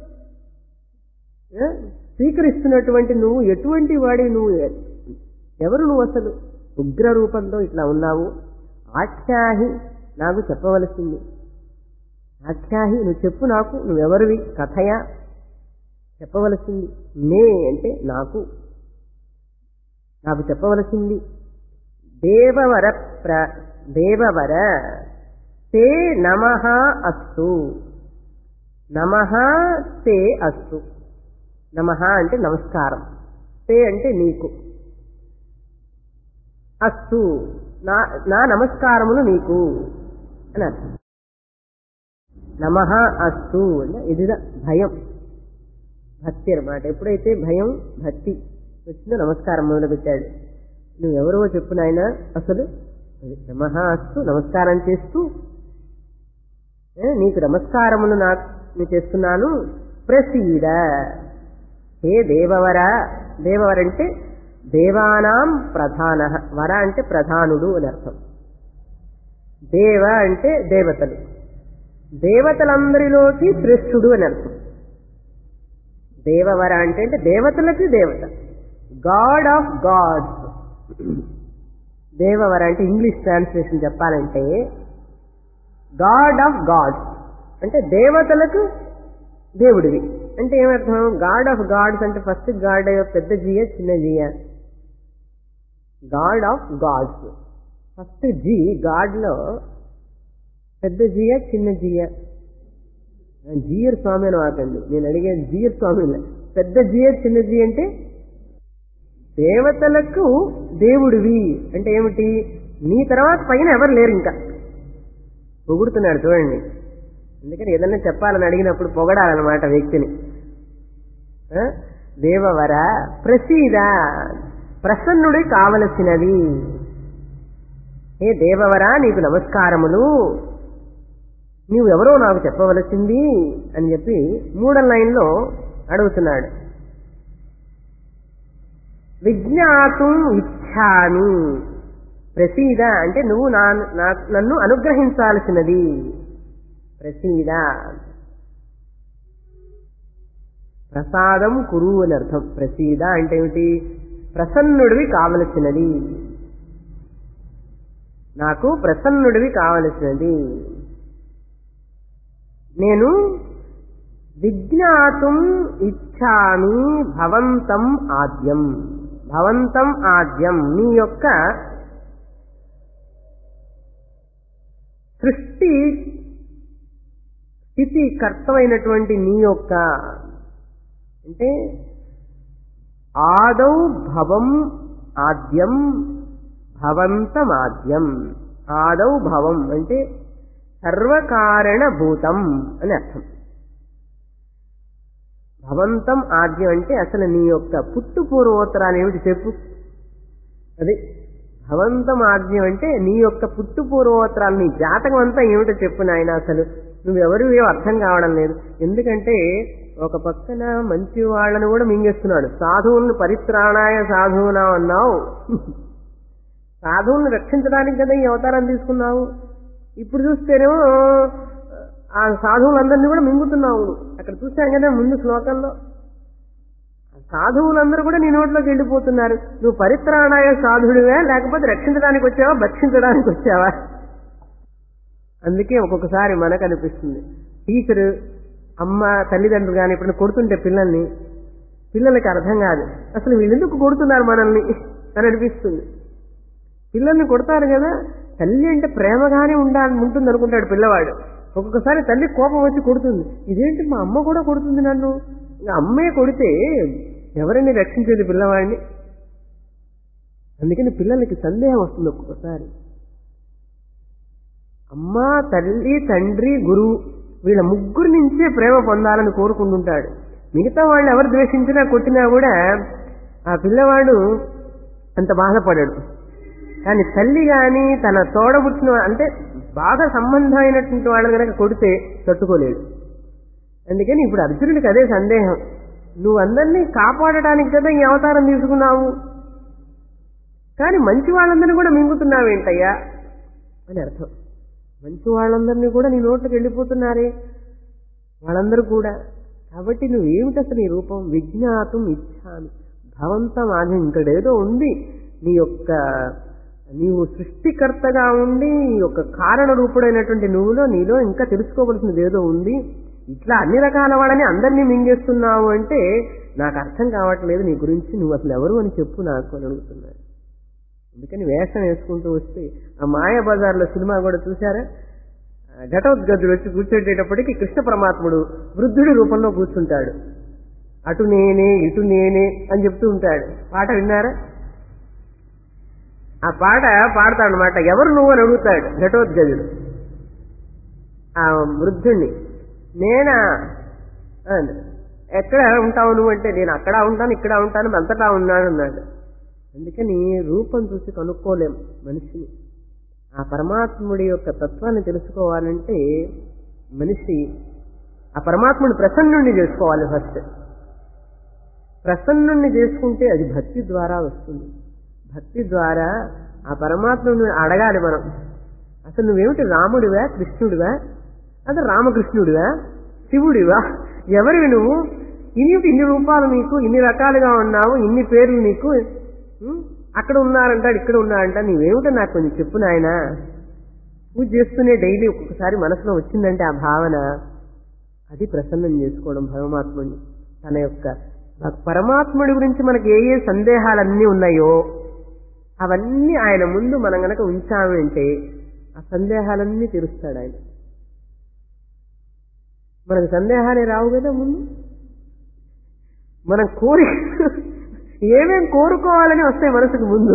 Speaker 1: ఆ, స్వీకరిస్తున్నటువంటి నువ్వు ఎటువంటి వాడి నువ్వు ఎవరు నువ్వు అసలు ఉగ్ర రూపంలో ఇట్లా ఉన్నావు ఆఖ్యాహి నాకు చెప్పవలసింది ఆఖ్యాహి నువ్వు చెప్పు నాకు నువ్వెవరివి కథయా చెప్పవలసింది మే అంటే నాకు నాకు చెప్పవలసింది దేవవర ప్ర దేవవర తే నమ అస్తు నమ తే అస్తు నమ అంటే నమస్కారం తే అంటే నీకు అస్తు నా నా నమస్కారములు నీకు అని అర్థం నమ అస్తు అంటే ఇదిదా భయం భక్తి అనమాట ఎప్పుడైతే భయం భక్తి వచ్చిందో నమస్కారం మొదలుపెట్టాడు నువ్వెవరో చెప్పు నాయన అసలు నమ అస్తు నమస్కారం చేస్తూ ఏ, నీకు నమస్కారములు నాకు నేను చేస్తున్నాను ప్రసీద హే దేవవర దేవవర అంటే దేవానాం ప్రధాన వర అంటే ప్రధానుడు అని అర్థం దేవ అంటే దేవతలు దేవతలందరిలోకి శ్రేష్ఠుడు అని అర్థం దేవవర అంటే అంటే దేవతలకి దేవత గాడ్ ఆఫ్ గాడ్స్ దేవవర అంటే ఇంగ్లీష్ ట్రాన్స్లేషన్ చెప్పాలంటే గాడ్ ఆఫ్ గాడ్స్ అంటే దేవతలకు దేవుడివి అంటే ఏమర్థం గాడ్ ఆఫ్ గాడ్స్ అంటే ఫస్ట్ గాడ్ పెద్ద జియ చిన్న జియ గాడ్ ఆఫ్ గాడ్స్ ఫస్ట్ జీ గాడ్ లో పెద్ద జియ చిన్న జియ జీయర్ స్వామి అని వాకండి నేను అడిగేది జీయర్ స్వామి పెద్ద జియర్ చిన్న జీ అంటే దేవతలకు దేవుడివి అంటే ఏమిటి నీ తర్వాత పైన ఎవరు లేరు ఇంకా పొగుడుతున్నాడు చూడండి అందుకని ఏదన్నా చెప్పాలని అడిగినప్పుడు పొగడాలన్నమాట వ్యక్తిని ఆ? దేవవర ప్రసీద ప్రసన్నుడి కావలసినది ఏ దేవవర నీకు నమస్కారములు నీవు ఎవరో నాకు చెప్పవలసింది అని చెప్పి మూడో లైన్లో అడుగుతున్నాడు విజ్ఞాతం ఇచ్చామి ప్రసీద అంటే నువ్వు నా నా- నన్ను అనుగ్రహించాల్సినది ప్రసీద ప్రసాదం కురు అని అర్థం ప్రసీద అంటే ఏమిటి ప్రసన్నుడివి కావలసినది నాకు ప్రసన్నుడివి కావలసినది నేను విజ్ఞాతుం ఇచ్చామి భవంతం ఆద్యం భవంతం ఆద్యం మీ యొక్క సృష్టి స్థితి కర్తమైనటువంటి నీ యొక్క అంటే ఆదౌ భవం ఆద్యం భవంతమాద్యం ఆదౌ భవం అంటే సర్వకారణభూతం అని అర్థం భవంతం ఆద్యం అంటే అసలు నీ యొక్క పుట్టు పూర్వోత్తరాలు ఏమిటి చెప్పు అది భవంతం ఆద్యం అంటే నీ యొక్క పుట్టు పూర్వోత్తరాలు నీ జాతకం అంతా ఏమిటో చెప్పు నాయన అసలు నువ్వెవరు ఏం అర్థం కావడం లేదు ఎందుకంటే ఒక పక్కన మంచి వాళ్ళని కూడా మింగేస్తున్నాడు సాధువులను పరిత్రాణాయ సాధువునా అన్నావు సాధువులను రక్షించడానికి కదా ఈ అవతారం తీసుకున్నావు ఇప్పుడు చూస్తేనేమో ఆ సాధువులందరినీ కూడా మింగుతున్నావు అక్కడ చూశాం కదా ముందు శ్లోకంలో సాధువులందరూ కూడా నీ నోట్లోకి వెళ్ళిపోతున్నారు నువ్వు పరిత్రాణాయ సాధుడివే లేకపోతే రక్షించడానికి వచ్చావా భక్షించడానికి వచ్చావా అందుకే ఒక్కొక్కసారి మనకు అనిపిస్తుంది టీచర్ అమ్మ తల్లిదండ్రులు కానీ ఇప్పుడు కొడుతుంటే పిల్లల్ని పిల్లలకి అర్థం కాదు అసలు వీళ్ళెందుకు కొడుతున్నారు మనల్ని అని అనిపిస్తుంది పిల్లల్ని కొడతారు కదా తల్లి అంటే ప్రేమగానే ఉండాలి ఉంటుంది అనుకుంటాడు పిల్లవాడు ఒక్కొక్కసారి తల్లి కోపం వచ్చి కొడుతుంది ఇదేంటి మా అమ్మ కూడా కొడుతుంది నన్ను ఇంకా అమ్మే కొడితే ఎవరిని రక్షించేది పిల్లవాడిని అందుకని పిల్లలకి సందేహం వస్తుంది ఒక్కొక్కసారి అమ్మ తల్లి తండ్రి గురువు వీళ్ళ ముగ్గురు నుంచే ప్రేమ పొందాలని కోరుకుంటుంటాడు మిగతా వాళ్ళు ఎవరు ద్వేషించినా కొట్టినా కూడా ఆ పిల్లవాడు అంత బాధపడాడు కానీ తల్లి గాని తన తోడబుట్టిన అంటే బాగా సంబంధమైనటువంటి వాళ్ళని కనుక కొడితే తట్టుకోలేడు అందుకని ఇప్పుడు అర్జునుడికి అదే సందేహం నువ్వు అందరినీ కాపాడటానికి కదా ఈ అవతారం తీసుకున్నావు కానీ మంచి వాళ్ళందరినీ కూడా మింగుతున్నావేంటయ్యా అని అర్థం మంచి వాళ్ళందరినీ కూడా నీ నోట్లోకి వెళ్ళిపోతున్నారే వాళ్ళందరూ కూడా కాబట్టి నువ్వేమిటి అసలు నీ రూపం విజ్ఞాతం ఇచ్చాను భవంతం ఆది ఇంకడేదో ఉంది నీ యొక్క నీవు సృష్టికర్తగా ఉండి ఈ యొక్క కారణ రూపుడైనటువంటి నువ్వులో నీలో ఇంకా తెలుసుకోవలసినది ఏదో ఉంది ఇట్లా అన్ని రకాల వాళ్ళని అందరినీ మింగేస్తున్నావు అంటే నాకు అర్థం కావట్లేదు నీ గురించి నువ్వు అసలు ఎవరు అని చెప్పు నాకు అని అడుగుతున్నాడు అందుకని వేషం వేసుకుంటూ వస్తే ఆ మాయా బజార్లో సినిమా కూడా చూసారా ఘటోద్గదుడు వచ్చి కూర్చోటేటప్పటికి కృష్ణ పరమాత్ముడు వృద్ధుడి రూపంలో కూర్చుంటాడు అటు నేనే ఇటు నేనే అని చెప్తూ ఉంటాడు పాట విన్నారా ఆ పాట పాడతాడు అనమాట ఎవరు నువ్వు అని అడుగుతాడు ఘటోద్గదుడు ఆ వృద్ధుణ్ణి నేనా అని. ఎక్కడ ఉంటావు నువ్వు అంటే నేను అక్కడ ఉంటాను ఇక్కడ ఉంటాను అంతటా ఉన్నాను అన్నాడు అందుకని రూపం చూసి కనుక్కోలేం మనిషిని ఆ పరమాత్ముడి యొక్క తత్వాన్ని తెలుసుకోవాలంటే మనిషి ఆ పరమాత్ముని ప్రసన్నుణ్ణి చేసుకోవాలి ఫస్ట్ ప్రసన్నుణ్ణి చేసుకుంటే అది భక్తి ద్వారా వస్తుంది భక్తి ద్వారా ఆ పరమాత్ముని అడగాలి మనం అసలు నువ్వేమిటి రాముడివా కృష్ణుడివా అసలు రామకృష్ణుడివా శివుడివా ఎవరివి నువ్వు ఇన్ని ఇన్ని రూపాలు నీకు ఇన్ని రకాలుగా ఉన్నావు ఇన్ని పేర్లు నీకు ఉం? అక్కడ ఉన్నారంటాడు ఇక్కడ ఉన్నారంట నీవేమిటో నాకు కొంచెం చెప్పు నాయన పూజ చేస్తూనే డైలీ ఒక్కొక్కసారి మనసులో వచ్చిందంటే ఆ భావన అది ప్రసన్నం చేసుకోవడం పరమాత్ముడిని తన యొక్క ఆ పరమాత్ముడి గురించి మనకి ఏ ఏ సందేహాలన్నీ ఉన్నాయో అవన్నీ ఆయన ముందు మనం గనక ఉంచాము అంటే ఆ సందేహాలన్నీ తీరుస్తాడు ఆయన మనకు సందేహాలే రావు కదా ముందు మనం కోరి ఏమేం కోరుకోవాలని వస్తాయి మనసుకు ముందు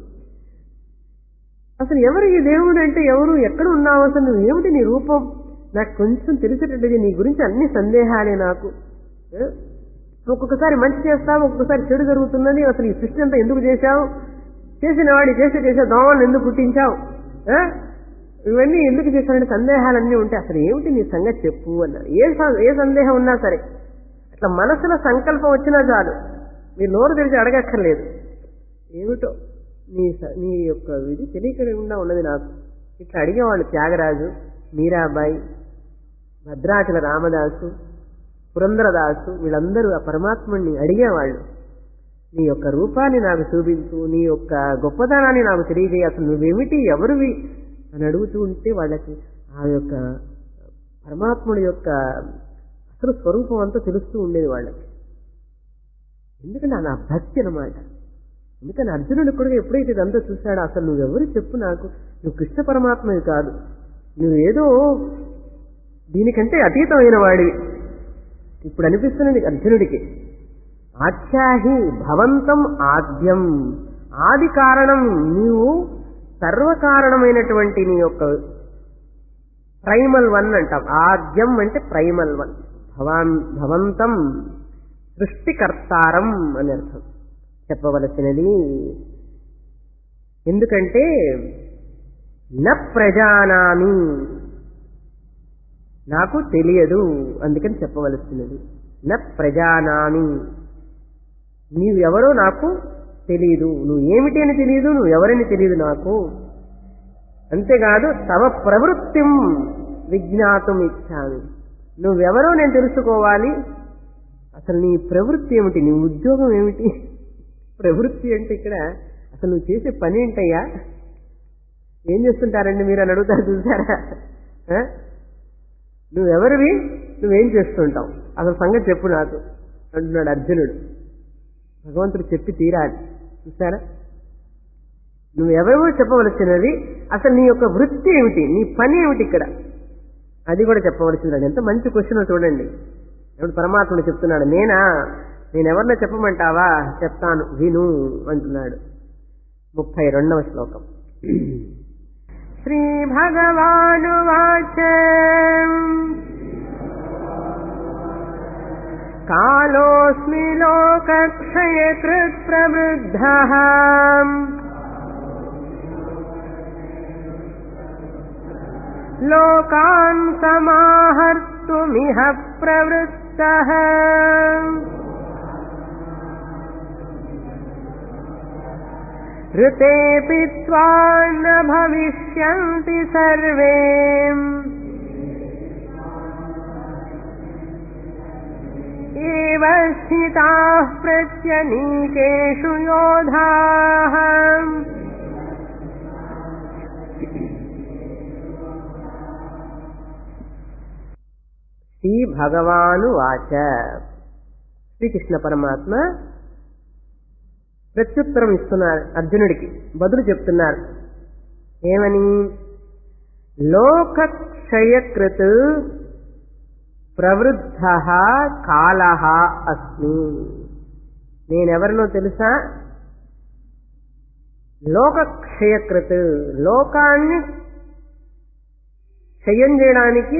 Speaker 1: అసలు ఎవరు ఈ దేవుడు అంటే ఎవరు ఎక్కడ ఉన్నావు అసలు నువ్వు ఏమిటి నీ రూపం నాకు కొంచెం తెలిసేటట్టుగా నీ గురించి అన్ని సందేహాలే నాకు ఏ? ఒక్కొక్కసారి మంచి చేస్తావు ఒక్కొక్కసారి చెడు జరుగుతున్నది అసలు ఈ సృష్టి అంతా ఎందుకు చేశావు చేసిన వాడి చేసే చేసే దోమలను ఎందుకు పుట్టించావు ఏ? ఇవన్నీ ఎందుకు చేశానంటే సందేహాలన్నీ ఉంటే అసలు ఏమిటి నీ సంగతి చెప్పు అన్న ఏ స- ఏ సందేహం ఉన్నా సరే అట్లా మనసులో సంకల్పం వచ్చినా చాలు మీరు నోరు తెరిచి అడగక్కర్లేదు ఏమిటో నీ స- నీ యొక్క ఇది తెలియకుండా ఉన్నది నాకు ఇట్లా అడిగేవాళ్ళు త్యాగరాజు మీరాబాయి భద్రాచల రామదాసు పురంధరదాసు వీళ్ళందరూ ఆ పరమాత్ముడిని అడిగేవాళ్ళు నీ యొక్క రూపాన్ని నాకు చూపించు నీ యొక్క గొప్పతనాన్ని నాకు తెలియజేయ అసలు నువ్వేమిటి ఎవరివి అని అడుగుతూ ఉంటే వాళ్ళకి ఆ యొక్క పరమాత్ముడి యొక్క అసలు స్వరూపం అంతా తెలుస్తూ ఉండేది వాళ్ళకి ఎందుకంటే నా భక్తి అనమాట ఎందుకని అర్జునుడు కూడా ఎప్పుడైతే ఇదంతా చూశాడో అసలు నువ్వెవరు చెప్పు నాకు నువ్వు కృష్ణ పరమాత్మవి కాదు నువ్వేదో దీనికంటే అతీతమైన వాడి ఇప్పుడు అనిపిస్తున్నది అర్జునుడికి ఆఖ్యాహి భవంతం ఆద్యం ఆది కారణం నీవు సర్వకారణమైనటువంటి నీ యొక్క ప్రైమల్ వన్ అంటాం ఆద్యం అంటే ప్రైమల్ వన్ భవాన్ భవంతం సృష్టికర్తారం అని అర్థం చెప్పవలసినది ఎందుకంటే న ప్రజానామి నాకు తెలియదు అందుకని చెప్పవలసినది న ప్రజానామి నీవెవరో నాకు తెలియదు నువ్వు ఏమిటి అని తెలియదు నువ్వు ఎవరని తెలియదు నాకు అంతేకాదు తవ ప్రవృత్తిం విజ్ఞాతం ఇచ్చాను నువ్వెవరో నేను తెలుసుకోవాలి అసలు నీ ప్రవృత్తి ఏమిటి నీ ఉద్యోగం ఏమిటి ప్రవృత్తి అంటే ఇక్కడ అసలు నువ్వు చేసే పని ఏంటయ్యా ఏం చేస్తుంటారండి మీరు అని అడుగుతారు చూసారా ఆ? నువ్వెవరివి నువ్వేం చేస్తుంటావు అసలు సంగతి చెప్పు నాకు అంటున్నాడు అర్జునుడు భగవంతుడు చెప్పి తీరాలి చూసారా నువ్వెవరో చెప్పవలసినది అసలు నీ యొక్క వృత్తి ఏమిటి నీ పని ఏమిటి ఇక్కడ అది కూడా చెప్పవలసింది ఎంత మంచి క్వశ్చన్ చూడండి ఇప్పుడు పరమాత్ముడు చెప్తున్నాడు నేనా నేనెవరినో చెప్పమంటావా చెప్తాను విను అంటున్నాడు ముప్పై రెండవ శ్లోకం శ్రీ భగవానువాచ కాలోస్మి లోకక్షయకృత్ ప్రవృద్ధ లోకాన్ సమాహర్తుమిహ ప్రవృత్త ऋतेऽपि त्वा न भविष्यन्ति सर्वे एव स्थिताः प्रत्यनीकेषु योधाः శ్రీ భగవాను వాచ శ్రీకృష్ణ పరమాత్మ ప్రత్యుత్తరం ఇస్తున్నారు అర్జునుడికి బదులు చెప్తున్నారు ఏమని లోకక్షయకృత్ ప్రవృద్ధ కాల అస్మి నేనెవరినో తెలుసా లోకక్షయకృత్ లోకాన్ని క్షయం చేయడానికి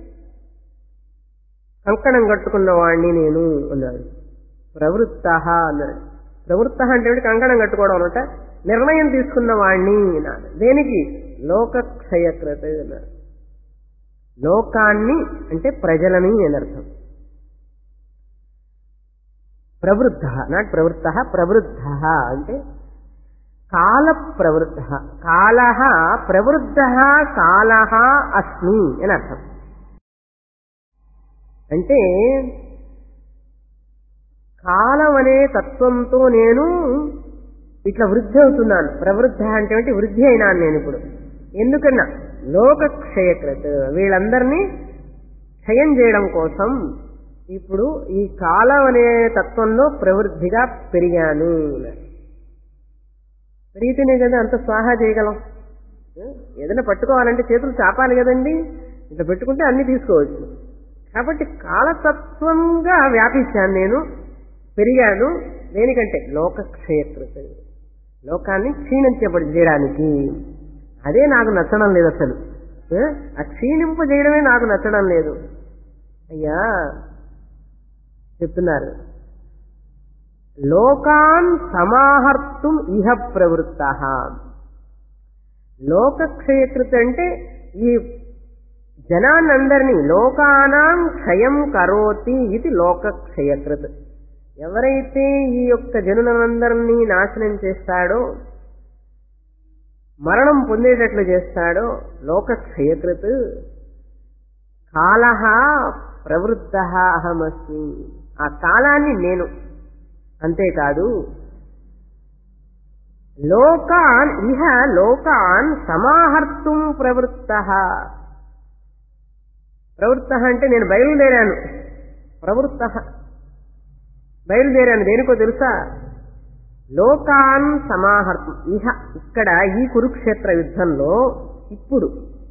Speaker 1: కంకణం కట్టుకున్న వాడిని నేను అన్నాడు ప్రవృత్త అన్నాడు ప్రవృత్త అంటే ఏమిటి? కంకణం కట్టుకోవడం అనమాట నిర్ణయం తీసుకున్న వాణ్ణి అన్నాడు దేనికి లోకక్షయకృత అన్నాడు లోకాన్ని అంటే ప్రజలని అని అర్థం ప్రవృద్ధ నాట్ ప్రవృత్త ప్రవృద్ధ అంటే కాల ప్రవృద్ధ కాల ప్రవృద్ధ కాల అస్మి అని అర్థం అంటే కాలం అనే తత్వంతో నేను ఇట్లా వృద్ధి అవుతున్నాను ప్రవృద్ధ అంటే ఏంటి వృద్ధి అయినాను నేను ఇప్పుడు ఎందుకన్నా లోకక్షయకృత వీళ్ళందరినీ క్షయం చేయడం కోసం ఇప్పుడు ఈ కాలం అనే తత్వంలో ప్రవృద్ధిగా పెరిగాను పెరిగితేనే కదా అంత స్వాహా చేయగలం ఏదైనా పట్టుకోవాలంటే చేతులు చాపాలి కదండి ఇట్లా పెట్టుకుంటే అన్ని తీసుకోవచ్చు కాబట్టి కాలతత్వంగా వ్యాపించాను నేను పెరిగాను దేనికంటే లోకక్షయకృత లోకాన్ని క్షీణించబడి చేయడానికి అదే నాకు నచ్చడం లేదు అసలు ఏ? ఆ క్షీణింప చేయడమే నాకు నచ్చడం లేదు అయ్యా చెప్తున్నారు లోకాన్ సమాహర్తుం ఇహ ప్రవృత్త లోకక్షయకృత అంటే ఈ జనాన్నందరినీ లోకానాం క్షయం కరోతి ఇది లోకక్షయకృత్ ఎవరైతే ఈ యొక్క జనులందరినీ నాశనం చేస్తాడో మరణం పొందేటట్లు చేస్తాడో లోకక్షయకృత్ కాల ప్రవృత్త అహమస్మి ఆ కాలాన్ని నేను అంతేకాదు లోకాన్ ఇహ లోకాన్ సమాహర్తుం ప్రవృత్త ప్రవృత్త అంటే నేను బయలుదేరాను ప్రవృత్త బయలుదేరాను దేనికో తెలుసా లోకాన్ సమాహర్తం ఇహ ఇక్కడ ఈ కురుక్షేత్ర యుద్ధంలో ఇప్పుడు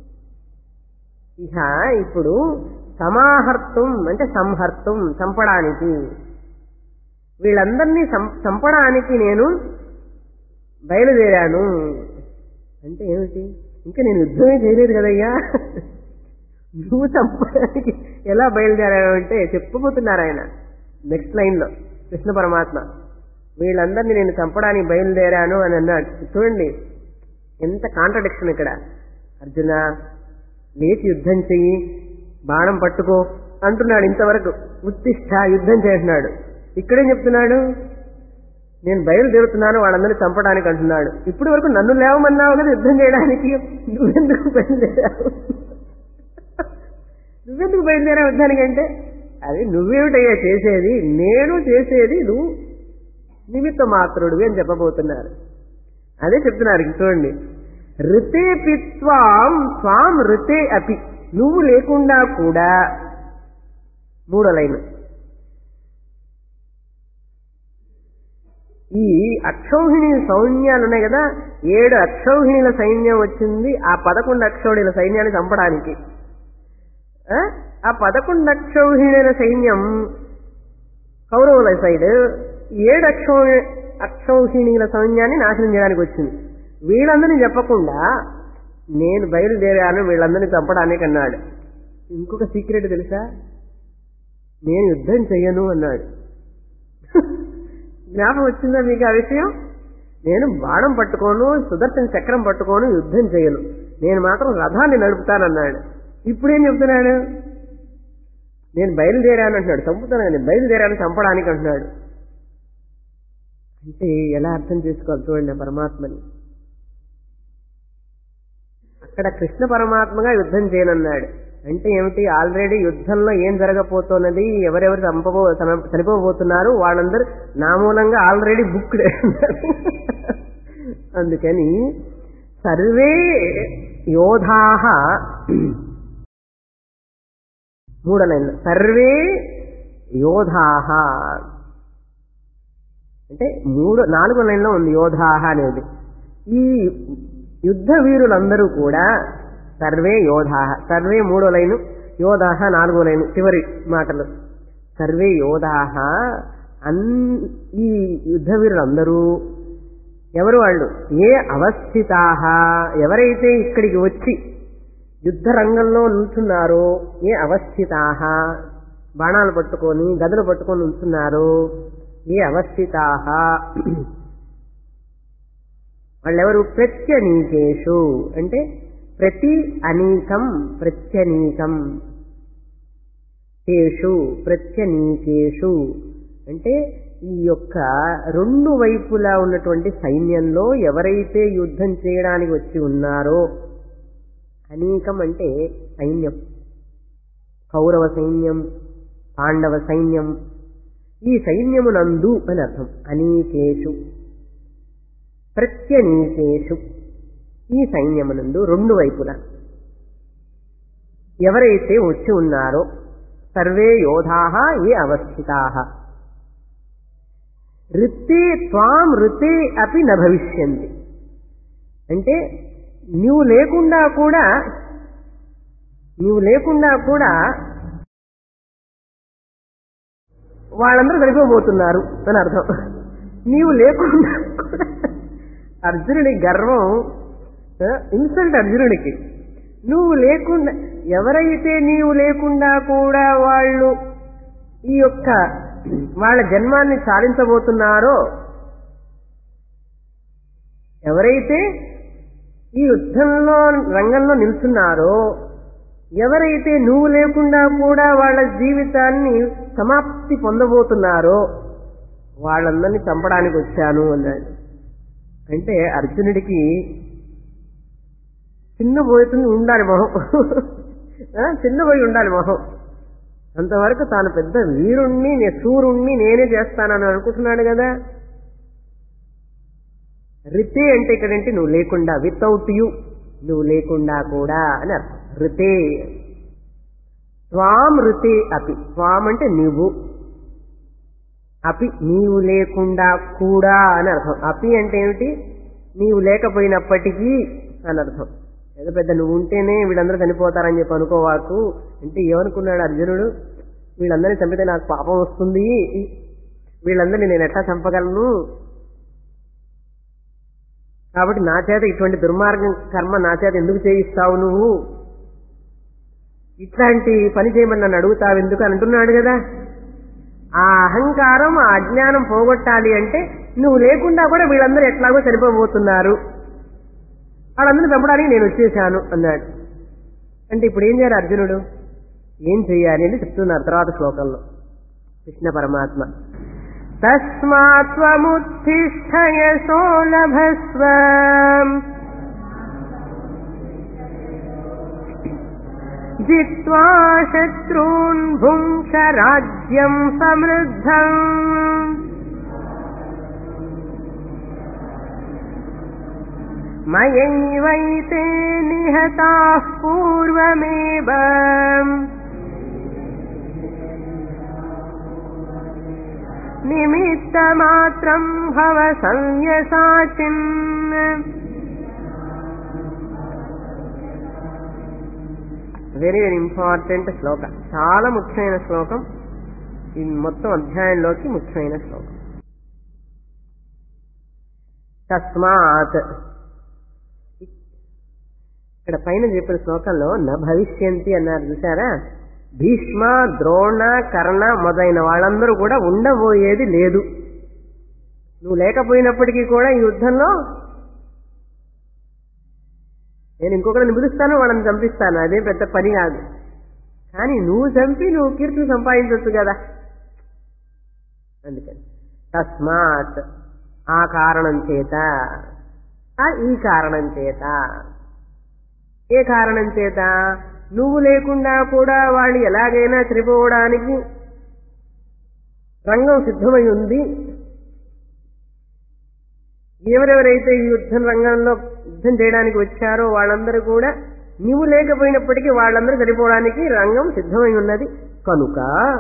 Speaker 1: ఇహ ఇప్పుడు సమాహర్తం అంటే సంహర్తం చంపడానికి వీళ్ళందరినీ సం- చంపడానికి నేను బయలుదేరాను అంటే ఏమిటి ఇంకా నేను యుద్ధమే చేయలేదు కదయ్యా నువ్వు చంపడానికి ఎలా బయలుదేరావు అంటే చెప్పబోతున్నారు ఆయన నెక్స్ట్ లైన్ లో కృష్ణ పరమాత్మ వీళ్ళందరినీ నేను చంపడానికి బయలుదేరాను అని అన్నాడు చూడండి ఎంత కాంట్రడిక్షన్ ఇక్కడ అర్జున లేచి యుద్ధం చెయ్యి బాణం పట్టుకో అంటున్నాడు ఇంతవరకు ఉత్తిష్ట యుద్ధం చేస్తున్నాడు ఇక్కడేం చెప్తున్నాడు నేను బయలుదేరుతున్నాను వాళ్ళందరినీ చంపడానికి అంటున్నాడు ఇప్పటి వరకు నన్ను లేవమన్నావు కదా యుద్ధం చేయడానికి నువ్వెందుకు బయలుదేరావు నువ్వెందుకు బయలుదేరావు యుద్ధానికంటే అది నువ్వేమిటయ్యా చేసేది నేను చేసేది నువ్వు నిమిత్త మాత్రుడివి అని చెప్పబోతున్నారు అదే చెప్తున్నారు ఇంక చూడండి ఋతే పిత్వాం స్వాం ఋతే అపి నువ్వు లేకుండా కూడా మూడో లైన్ ఈ అక్షౌహిణి సైన్యాలు ఉన్నాయి కదా ఏడు అక్షౌహిణీల సైన్యం వచ్చింది ఆ పదకొండు అక్షౌహిణీల సైన్యాన్ని చంపడానికి ఆ? ఆ పదకొండు అక్షౌహిణీల సైన్యం కౌరవుల సైడ్ ఏడు అక్షౌ అక్షౌహిణీల సైన్యాన్ని నాశనం చేయడానికి వచ్చింది వీళ్ళందరినీ చెప్పకుండా నేను బయలుదేరాను వీళ్ళందరినీ చంపడానికి అన్నాడు ఇంకొక సీక్రెట్ తెలుసా నేను యుద్ధం చెయ్యను అన్నాడు జ్ఞాపకం వచ్చిందా మీకు ఆ విషయం నేను బాణం పట్టుకోను సుదర్శన చక్రం పట్టుకోను యుద్ధం చేయను నేను మాత్రం రథాన్ని నడుపుతానన్నాడు ఇప్పుడేం చెప్తున్నాడు నేను బయలుదేరాను అంటున్నాడు చంపుతాను నేను బయలుదేరాను చంపడానికి అంటున్నాడు అంటే ఎలా అర్థం చేసుకోవాలి చూడండి ఆ పరమాత్మని అక్కడ కృష్ణ పరమాత్మగా యుద్ధం చేయనన్నాడు అంటే ఏమిటి ఆల్రెడీ యుద్ధంలో ఏం జరగబోతున్నది ఎవరెవరు చంపబో చన- చనిపోబోతున్నారు వాళ్ళందరూ నా మూలంగా ఆల్రెడీ బుక్ అందుకని సర్వే యోధాహ మూడో లైన్ సర్వే యోధాహ అంటే మూడు నాలుగో లైన్లో ఉంది యోధాహ అనేది ఈ యుద్ధ వీరులందరూ కూడా సర్వే యోధాహ సర్వే మూడో లైను యోధాహ నాలుగో లైను చివరి మాటలు సర్వే యోధాహ అన్ ఈ యుద్ధ వీరులందరూ ఎవరు వాళ్ళు ఏ అవస్థితాహ ఎవరైతే ఇక్కడికి వచ్చి యుద్ధ రంగంలో నిల్చున్నారో ఏ అవస్థితాహ బాణాలు పట్టుకొని గదులు పట్టుకొని నిల్చున్నారో ఏ అవస్థితాహ వాళ్ళెవరు ప్రత్యనీకేషు అంటే ప్రతి అనీకం ప్రత్యనీకం కేషు ప్రత్యనీకేషు అంటే ఈ యొక్క రెండు వైపులా ఉన్నటువంటి సైన్యంలో ఎవరైతే యుద్ధం చేయడానికి వచ్చి ఉన్నారో అనేకం అంటే సైన్యం కౌరవ సైన్యం పాండవ సైన్యం ఈ సైన్యమునందు అని అర్థం అనేకేషు ప్రత్యనీకేషు ఈ సైన్యమునందు రెండు వైపులా ఎవరైతే వచ్చి ఉన్నారో సర్వే యోధాహ ఏ అవస్థితాహ ఋతే త్వాం ఋతే అపి న భవిష్యంతి అంటే నీవు లేకుండా కూడా నీవు లేకుండా కూడా వాళ్ళందరూ చనిపోబోతున్నారు అని అర్థం నీవు లేకుండా కూడా అర్జునుడి గర్వం ఇన్సల్ట్ అర్జునుడికి నువ్వు లేకుండా ఎవరైతే నీవు లేకుండా కూడా వాళ్ళు ఈ యొక్క వాళ్ళ జన్మాన్ని సాధించబోతున్నారో ఎవరైతే ఈ యుద్ధంలో రంగంలో నిల్చున్నారో ఎవరైతే నువ్వు లేకుండా కూడా వాళ్ళ జీవితాన్ని సమాప్తి పొందబోతున్నారో వాళ్ళందరినీ చంపడానికి వచ్చాను అన్నాడు అంటే అర్జునుడికి చిన్న పోతుంది ఉండాలి మొహం ఆ, చిన్న పోయి ఉండాలి మొహం అంతవరకు తాను పెద్ద వీరుణ్ణి నే- శూరుణ్ణి నేనే చేస్తానని అనుకుంటున్నాడు కదా రితే అంటే ఇక్కడంటే నువ్వు లేకుండా వితౌట్ యు నువ్వు లేకుండా కూడా అని అర్థం రితే త్వాం రితే అపి త్వాం అంటే నువ్వు అపి నీవు లేకుండా కూడా అని అర్థం అపి అంటే ఏమిటి నీవు లేకపోయినప్పటికీ అని అర్థం ఏదో పెద్ద నువ్వు ఉంటేనే వీళ్ళందరూ చనిపోతారని చెప్పి అనుకోవాకు అంటే ఏమనుకున్నాడు అర్జునుడు వీళ్ళందరినీ చంపితే నాకు పాపం వస్తుంది వీళ్ళందరినీ నేను ఎట్లా చంపగలను కాబట్టి నా చేత ఇటువంటి దుర్మార్గం కర్మ నా చేత ఎందుకు చేయిస్తావు నువ్వు ఇట్లాంటి పని చేయమని నన్ను అడుగుతావు ఎందుకు అని అంటున్నాడు కదా ఆ అహంకారం ఆ అజ్ఞానం పోగొట్టాలి అంటే నువ్వు లేకుండా కూడా వీళ్ళందరూ ఎట్లాగో చనిపోబోతున్నారు వాళ్ళందరూ చంపడానికి నేను వచ్చేసాను అన్నాడు అంటే ఇప్పుడు ఏం చేయాలి అర్జునుడు ఏం చెయ్యాలి అని చెప్తున్నారు తర్వాత శ్లోకంలో కృష్ణ పరమాత్మ తస్మాత్వముత్తిష్టయసో లభస్వ జిత్వా శత్రూన్ భుంక్ష రాజ్యం సమృద్ధం మయైవైతే నిహతాః పూర్వమేవ నిమిత్తమాత్రం భవ సంయసాచిన్ వెరీ వెరీ ఇంపార్టెంట్ శ్లోక చాలా ముఖ్యమైన శ్లోకం ఈ మొత్తం అధ్యాయంలోకి ముఖ్యమైన శ్లోకం తస్మాత్ ఇక్కడ పైన చెప్పిన శ్లోకంలో న భవిష్యంతి అన్నారు చూసారా భీష్మ ద్రోణ కర్ణ మొదలైన వాళ్ళందరూ కూడా ఉండబోయేది లేదు నువ్వు లేకపోయినప్పటికీ కూడా ఈ యుద్ధంలో నేను ఇంకొకరిని పిలుస్తాను వాళ్ళని చంపిస్తాను అదే పెద్ద పని కాదు కానీ నువ్వు చంపి నువ్వు కీర్తిని సంపాదించవచ్చు కదా అందుకని తస్మాత్ ఆ కారణం చేత ఆ ఈ కారణం చేత ఏ కారణం చేత నువ్వు లేకుండా కూడా వాళ్ళు ఎలాగైనా చనిపోవడానికి రంగం సిద్ధమై ఉంది ఎవరెవరైతే ఈ యుద్ధం రంగంలో యుద్ధం చేయడానికి వచ్చారో వాళ్ళందరూ కూడా నువ్వు లేకపోయినప్పటికీ వాళ్ళందరూ చనిపోవడానికి రంగం సిద్ధమై ఉన్నది కనుక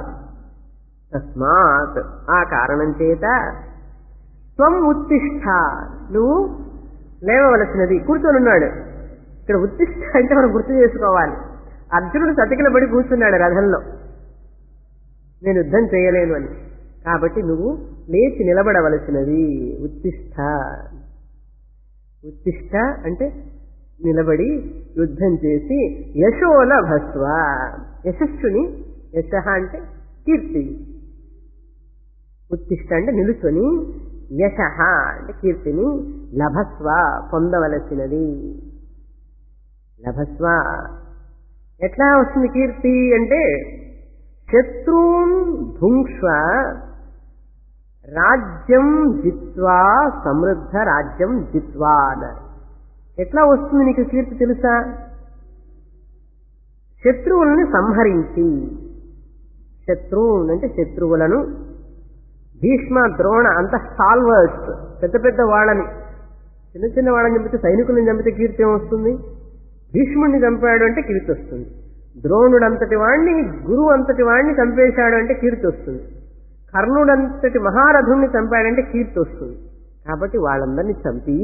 Speaker 1: తస్మాత్ ఆ కారణం చేత త్వం ఉత్తిష్ట నువ్వు లేవవలసినది కూర్చొని ఉన్నాడు ఇక్కడ ఉత్తిష్ట అంటే మనం గుర్తు చేసుకోవాలి అర్జునుడు సతికిల పడి కూర్చున్నాడు రథంలో నేను యుద్ధం చేయలేను అని కాబట్టి నువ్వు లేచి నిలబడవలసినది ఉత్తిష్ట ఉత్తిష్ట అంటే నిలబడి యుద్ధం చేసి యశోల భస్వ యశస్సుని యశ అంటే కీర్తి ఉత్తిష్ట అంటే నిలుచుని యశ అంటే కీర్తిని లభస్వ పొందవలసినది లభస్వ ఎట్లా వస్తుంది కీర్తి అంటే శత్రూన్ భుంక్ష్వ రాజ్యం జిత్వా సమృద్ధ రాజ్యం జిత్వా అన్నారు ఎట్లా వస్తుంది నీకు కీర్తి తెలుసా శత్రువులను సంహరించి శత్రువులు అంటే శత్రువులను భీష్మ ద్రోణ అంత సాల్వర్స్ పెద్ద పెద్ద వాళ్ళని చిన్న చిన్న వాళ్ళని చంపితే సైనికులను చంపితే కీర్తి ఏమొస్తుంది భీష్ముడిని చంపాడు అంటే కీర్తి వస్తుంది ద్రోణుడు అంతటి వాణ్ణి గురువు అంతటి వాణ్ణి చంపేశాడు అంటే కీర్తి వస్తుంది కర్ణుడంతటి మహారథుణ్ణి చంపాడంటే కీర్తి వస్తుంది కాబట్టి వాళ్ళందరినీ చంపి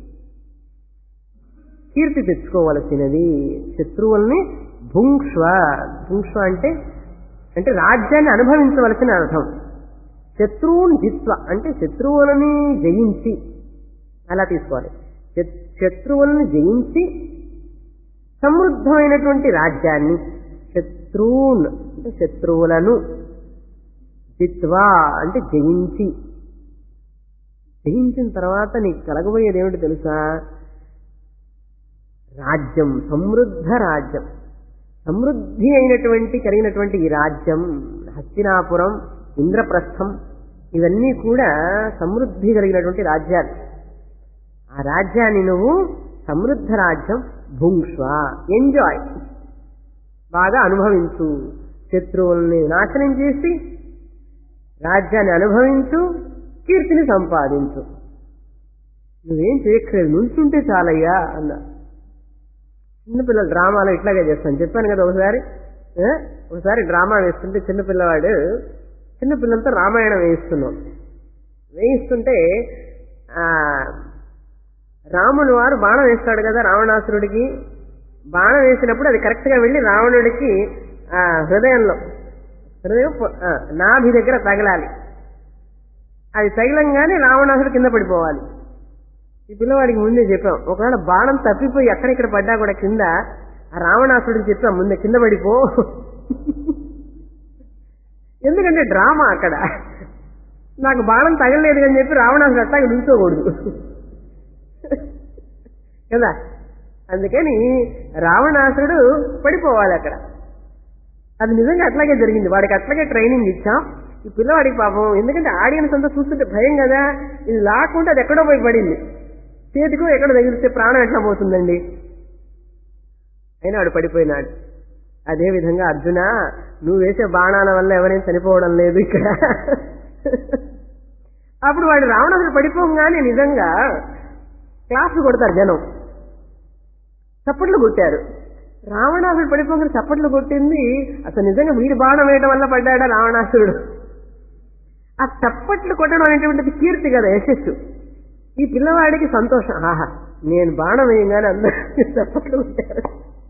Speaker 1: కీర్తి తెచ్చుకోవలసినది శత్రువుల్ని భుంక్ష్వ భుంక్ష్వ అంటే అంటే రాజ్యాన్ని అనుభవించవలసిన అర్థం శత్రువుని జిత్వ అంటే శత్రువులని జయించి అలా తీసుకోవాలి శత్- శత్రువులను జయించి సమృద్ధమైనటువంటి రాజ్యాన్ని శత్రువున్ అంటే శత్రువులను జిత్వా అంటే జయించి జయించిన తర్వాత నీకు కలగబోయేది ఏమిటి తెలుసా రాజ్యం సమృద్ధ రాజ్యం సమృద్ధి అయినటువంటి కలిగినటువంటి ఈ రాజ్యం హస్తినాపురం ఇంద్రప్రస్థం ఇవన్నీ కూడా సమృద్ధి కలిగినటువంటి రాజ్యాలు ఆ రాజ్యాన్ని నువ్వు సమృద్ధ రాజ్యం భుంక్ష్వ ఎంజాయ్ బాగా అనుభవించు శత్రువుల్ని నాశనం చేసి రాజ్యాన్ని అనుభవించు కీర్తిని సంపాదించు నువ్వేం చేయక్కర్లేదు నుంచుంటే చాలయ్యా అన్నా చిన్నపిల్లల డ్రామాలో ఇట్లాగే చేస్తాను చెప్పాను కదా ఒకసారి ఏ? ఒకసారి డ్రామా వేస్తుంటే చిన్నపిల్లవాడు చిన్నపిల్లలతో రామాయణం వేయిస్తున్నాం వేయిస్తుంటే ఆ రాముడు వారు బాణం వేస్తాడు కదా రావణాసురుడికి బాణం వేసినప్పుడు అది కరెక్ట్ గా వెళ్ళి రావణుడికి ఆ హృదయంలో హృదయం పొ- ఆ, నాభి దగ్గర తగలాలి అది తగిలంగానే రావణాసుడు కింద పడిపోవాలి ఈ పిల్లవాడికి ముందే చెప్పాం ఒకవేళ బాణం తప్పిపోయి ఎక్కడెక్కడ పడ్డా కూడా కింద ఆ రావణాసుడికి చెప్పాం ముందే కింద పడిపో ఎందుకంటే డ్రామా అక్కడ నాకు బాణం తగలలేదు అని చెప్పి రావణాసుడు అట్టాగా నిల్చోకూడదు కదా అందుకని రావణాసురుడు పడిపోవాలి అక్కడ అది నిజంగా అట్లాగే జరిగింది వాడికి అట్లాగే ట్రైనింగ్ ఇచ్చాం ఈ పిల్లవాడికి పాపం ఎందుకంటే ఆడియన్స్ అంతా చూస్తుంటే భయం కదా ఇది లాక్కుంటే అది ఎక్కడో పోయి పడింది చేతికో ఎక్కడ తగిలిస్తే ప్రాణం ఎట్లా పోతుందండి అయినా వాడు పడిపోయినాడు అదే విధంగా అర్జున నువ్వు వేసే బాణాల వల్ల ఎవరైనా చనిపోవడం లేదు ఇక్కడ అప్పుడు వాడు రావణాసుడు పడిపోగానే నిజంగా క్లాసులు కొడతారు జనం చప్పట్లు కొట్టారు రావణాసుడు పడిపోగానే చప్పట్లు కొట్టింది అసలు నిజంగా వీడి బాణం వేయడం వల్ల పడ్డాడా రావణాసురుడు ఆ చప్పట్లు కొట్టడం అనేటువంటిది కీర్తి కదా యశస్సు ఈ పిల్లవాడికి సంతోషం ఆహా నేను బాణం వేయగానే అందరూ చప్పట్లు కొట్టారు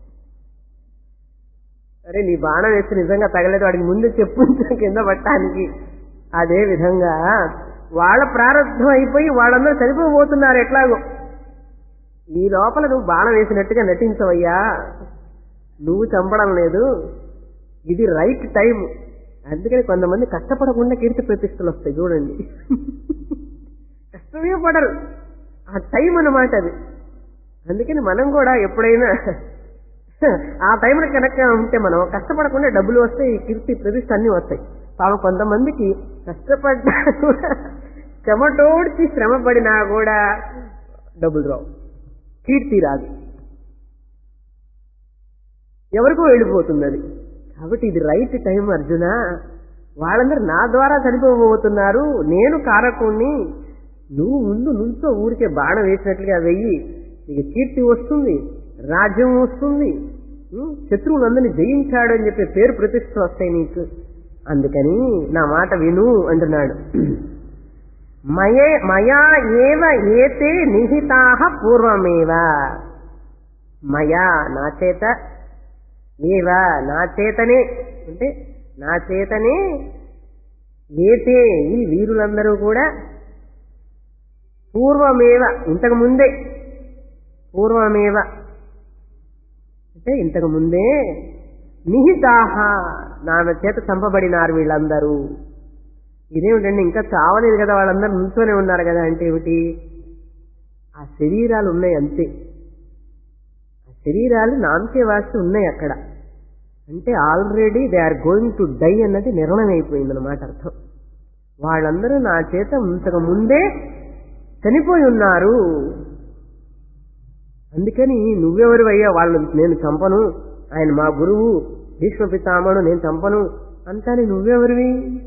Speaker 1: అరే నీ బాణం వేసి నిజంగా తగలేదు వాడికి ముందు చెప్పు కింద పట్టడానికి అదే విధంగా వాళ్ళ ప్రారంభం అయిపోయి వాళ్ళందరూ చనిపోబోతున్నారు ఎట్లాగో ఈ లోపల నువ్వు బాణం వేసినట్టుగా నటించవయ్యా నువ్వు చంపడం లేదు ఇది రైట్ టైం అందుకని కొంతమంది కష్టపడకుండా కీర్తి ప్రతిష్టలు వస్తాయి చూడండి కష్టమే పడరు ఆ టైం అన్నమాట అది అందుకని మనం కూడా ఎప్పుడైనా ఆ టైంలో కనుక ఉంటే మనం కష్టపడకుండా డబ్బులు వస్తాయి ఈ కీర్తి ప్రతిష్ట అన్ని వస్తాయి పాపం కొంతమందికి కష్టపడ్డా కూడా చెమటోడ్చి శ్రమ పడినా కూడా డబ్బులు రావు కీర్తి రాదు ఎవరికో వెళ్ళిపోతుంది అది కాబట్టి ఇది రైట్ టైం అర్జున వాళ్ళందరూ నా ద్వారా చనిపోబోతున్నారు నేను కారకుణ్ణి నువ్వు ముందు నుంచో ఊరికే బాణం వేసినట్లుగా వెయ్యి నీకు కీర్తి వస్తుంది రాజ్యం వస్తుంది ఉం? శత్రువులందరినీ జయించాడు అని చెప్పే పేరు ప్రతిష్ట వస్తాయి నీకు అందుకని నా మాట విను అంటున్నాడు మయే మయా ఏవ ఏతే నిహితాహ పూర్వమేవ మయా నా చేత ఏవ నా చేతనే అంటే నా చేతనే ఏతే ఈ వీరులందరూ కూడా పూర్వమేవ ఇంతకు ముందే పూర్వమేవ అంటే ఇంతకు ముందే నిహితాహ నా చేత చంపబడినారు వీళ్ళందరూ ఇదేమిటండి ఇంకా చావలేదు కదా వాళ్ళందరూ నుంచోనే ఉన్నారు కదా అంటే ఏమిటి ఆ శరీరాలు ఉన్నాయి అంతే ఆ శరీరాలు నామకే వాసి ఉన్నాయి అక్కడ అంటే already they are going to die అన్నది నిర్ణయం అయిపోయింది అనమాట అర్థం వాళ్ళందరూ నా చేత ఇంతకు ముందే చనిపోయి ఉన్నారు అందుకని నువ్వెవరు అయ్యా వాళ్ళు నేను చంపను ఆయన మా గురువు భీష్మ పితామహుడు నేను చంపను అంటాని నువ్వెవరివి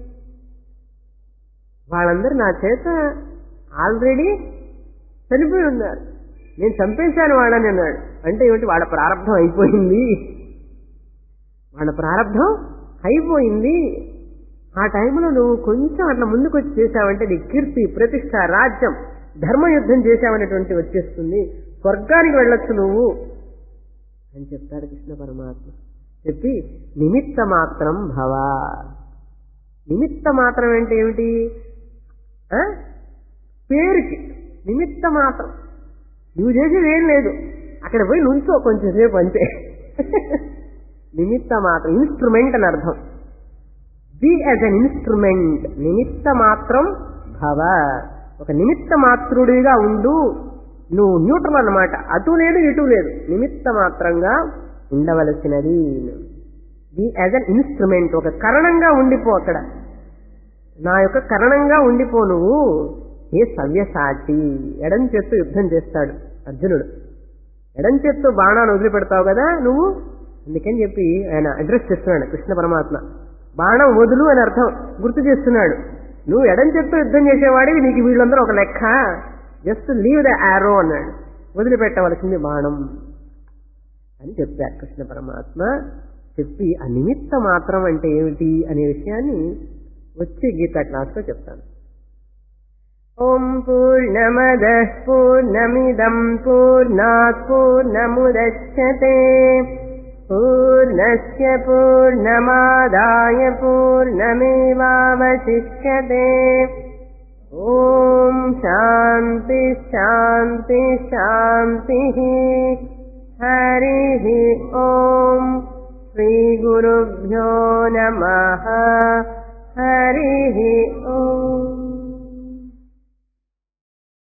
Speaker 1: వాళ్ళందరూ నా చేత ఆల్రెడీ చనిపోయి ఉన్నారు నేను చంపేశాను వాళ్ళని అన్నాడు అంటే ఏమిటి వాళ్ళ ప్రారంభం అయిపోయింది వాళ్ళ ప్రారంభం అయిపోయింది ఆ టైంలో నువ్వు కొంచెం అట్లా ముందుకు వచ్చి చేశావంటే నీ కీర్తి ప్రతిష్ట రాజ్యం ధర్మయుద్ధం చేశావనేటువంటి వచ్చేస్తుంది స్వర్గానికి వెళ్ళొచ్చు నువ్వు అని చెప్తాడు కృష్ణ పరమాత్మ చెప్పి నిమిత్త మాత్రం భవ నిమిత్త మాత్రం అంటే ఏమిటి ఆ? పేరుకి నిమిత్త మాత్రం నువ్వు చేసేది ఏం లేదు అక్కడ పోయి నుంచో కొంచెం సేపు అంతే నిమిత్త మాత్రం ఇన్స్ట్రుమెంట్ అని అర్థం బి యాజ్ అన్ ఇన్స్ట్రుమెంట్ నిమిత్త మాత్రం భవ ఒక నిమిత్త మాత్రుడిగా ఉండు నువ్వు న్యూట్రల్ అన్నమాట అటు లేదు ఇటు లేదు నిమిత్త మాత్రంగా ఉండవలసినది బి యాజ్ అన్ ఇన్స్ట్రుమెంట్ ఒక కరణంగా ఉండిపో అక్కడ నా యొక్క కరణంగా ఉండిపో నువ్వు ఏ సవ్యసాచి ఎడం చేత్తో యుద్ధం చేస్తాడు అర్జునుడు ఎడం చేత్తో బాణాలు వదిలిపెడతావు కదా నువ్వు అందుకని చెప్పి ఆయన అడ్రస్ చేస్తున్నాడు కృష్ణ పరమాత్మ బాణం వదులు అని అర్థం గుర్తు చేస్తున్నాడు నువ్వు ఎడం చెప్పి యుద్ధం చేసేవాడివి నీకు వీళ్ళందరూ ఒక లెక్క జస్ట్ లీవ్ ద ఆరో అన్నాడు వదిలిపెట్టవలసింది బాణం అని చెప్పారు కృష్ణ పరమాత్మ చెప్పి ఆ నిమిత్త మాత్రం అంటే ఏమిటి అనే విషయాన్ని వచ్చే గీతా క్లాస్లో చెప్తాను ఓం పూర్ణమద పూర్ణమిదం పూర్ణాత్ పూర్ణముదచ్చతే పూర్ణస్య పూర్ణమాదాయ పూర్ణమేవావశిష్యతే ఓం శాంతి శాంతి శాంతి హరి ఓం శ్రీగురుభ్యో నమః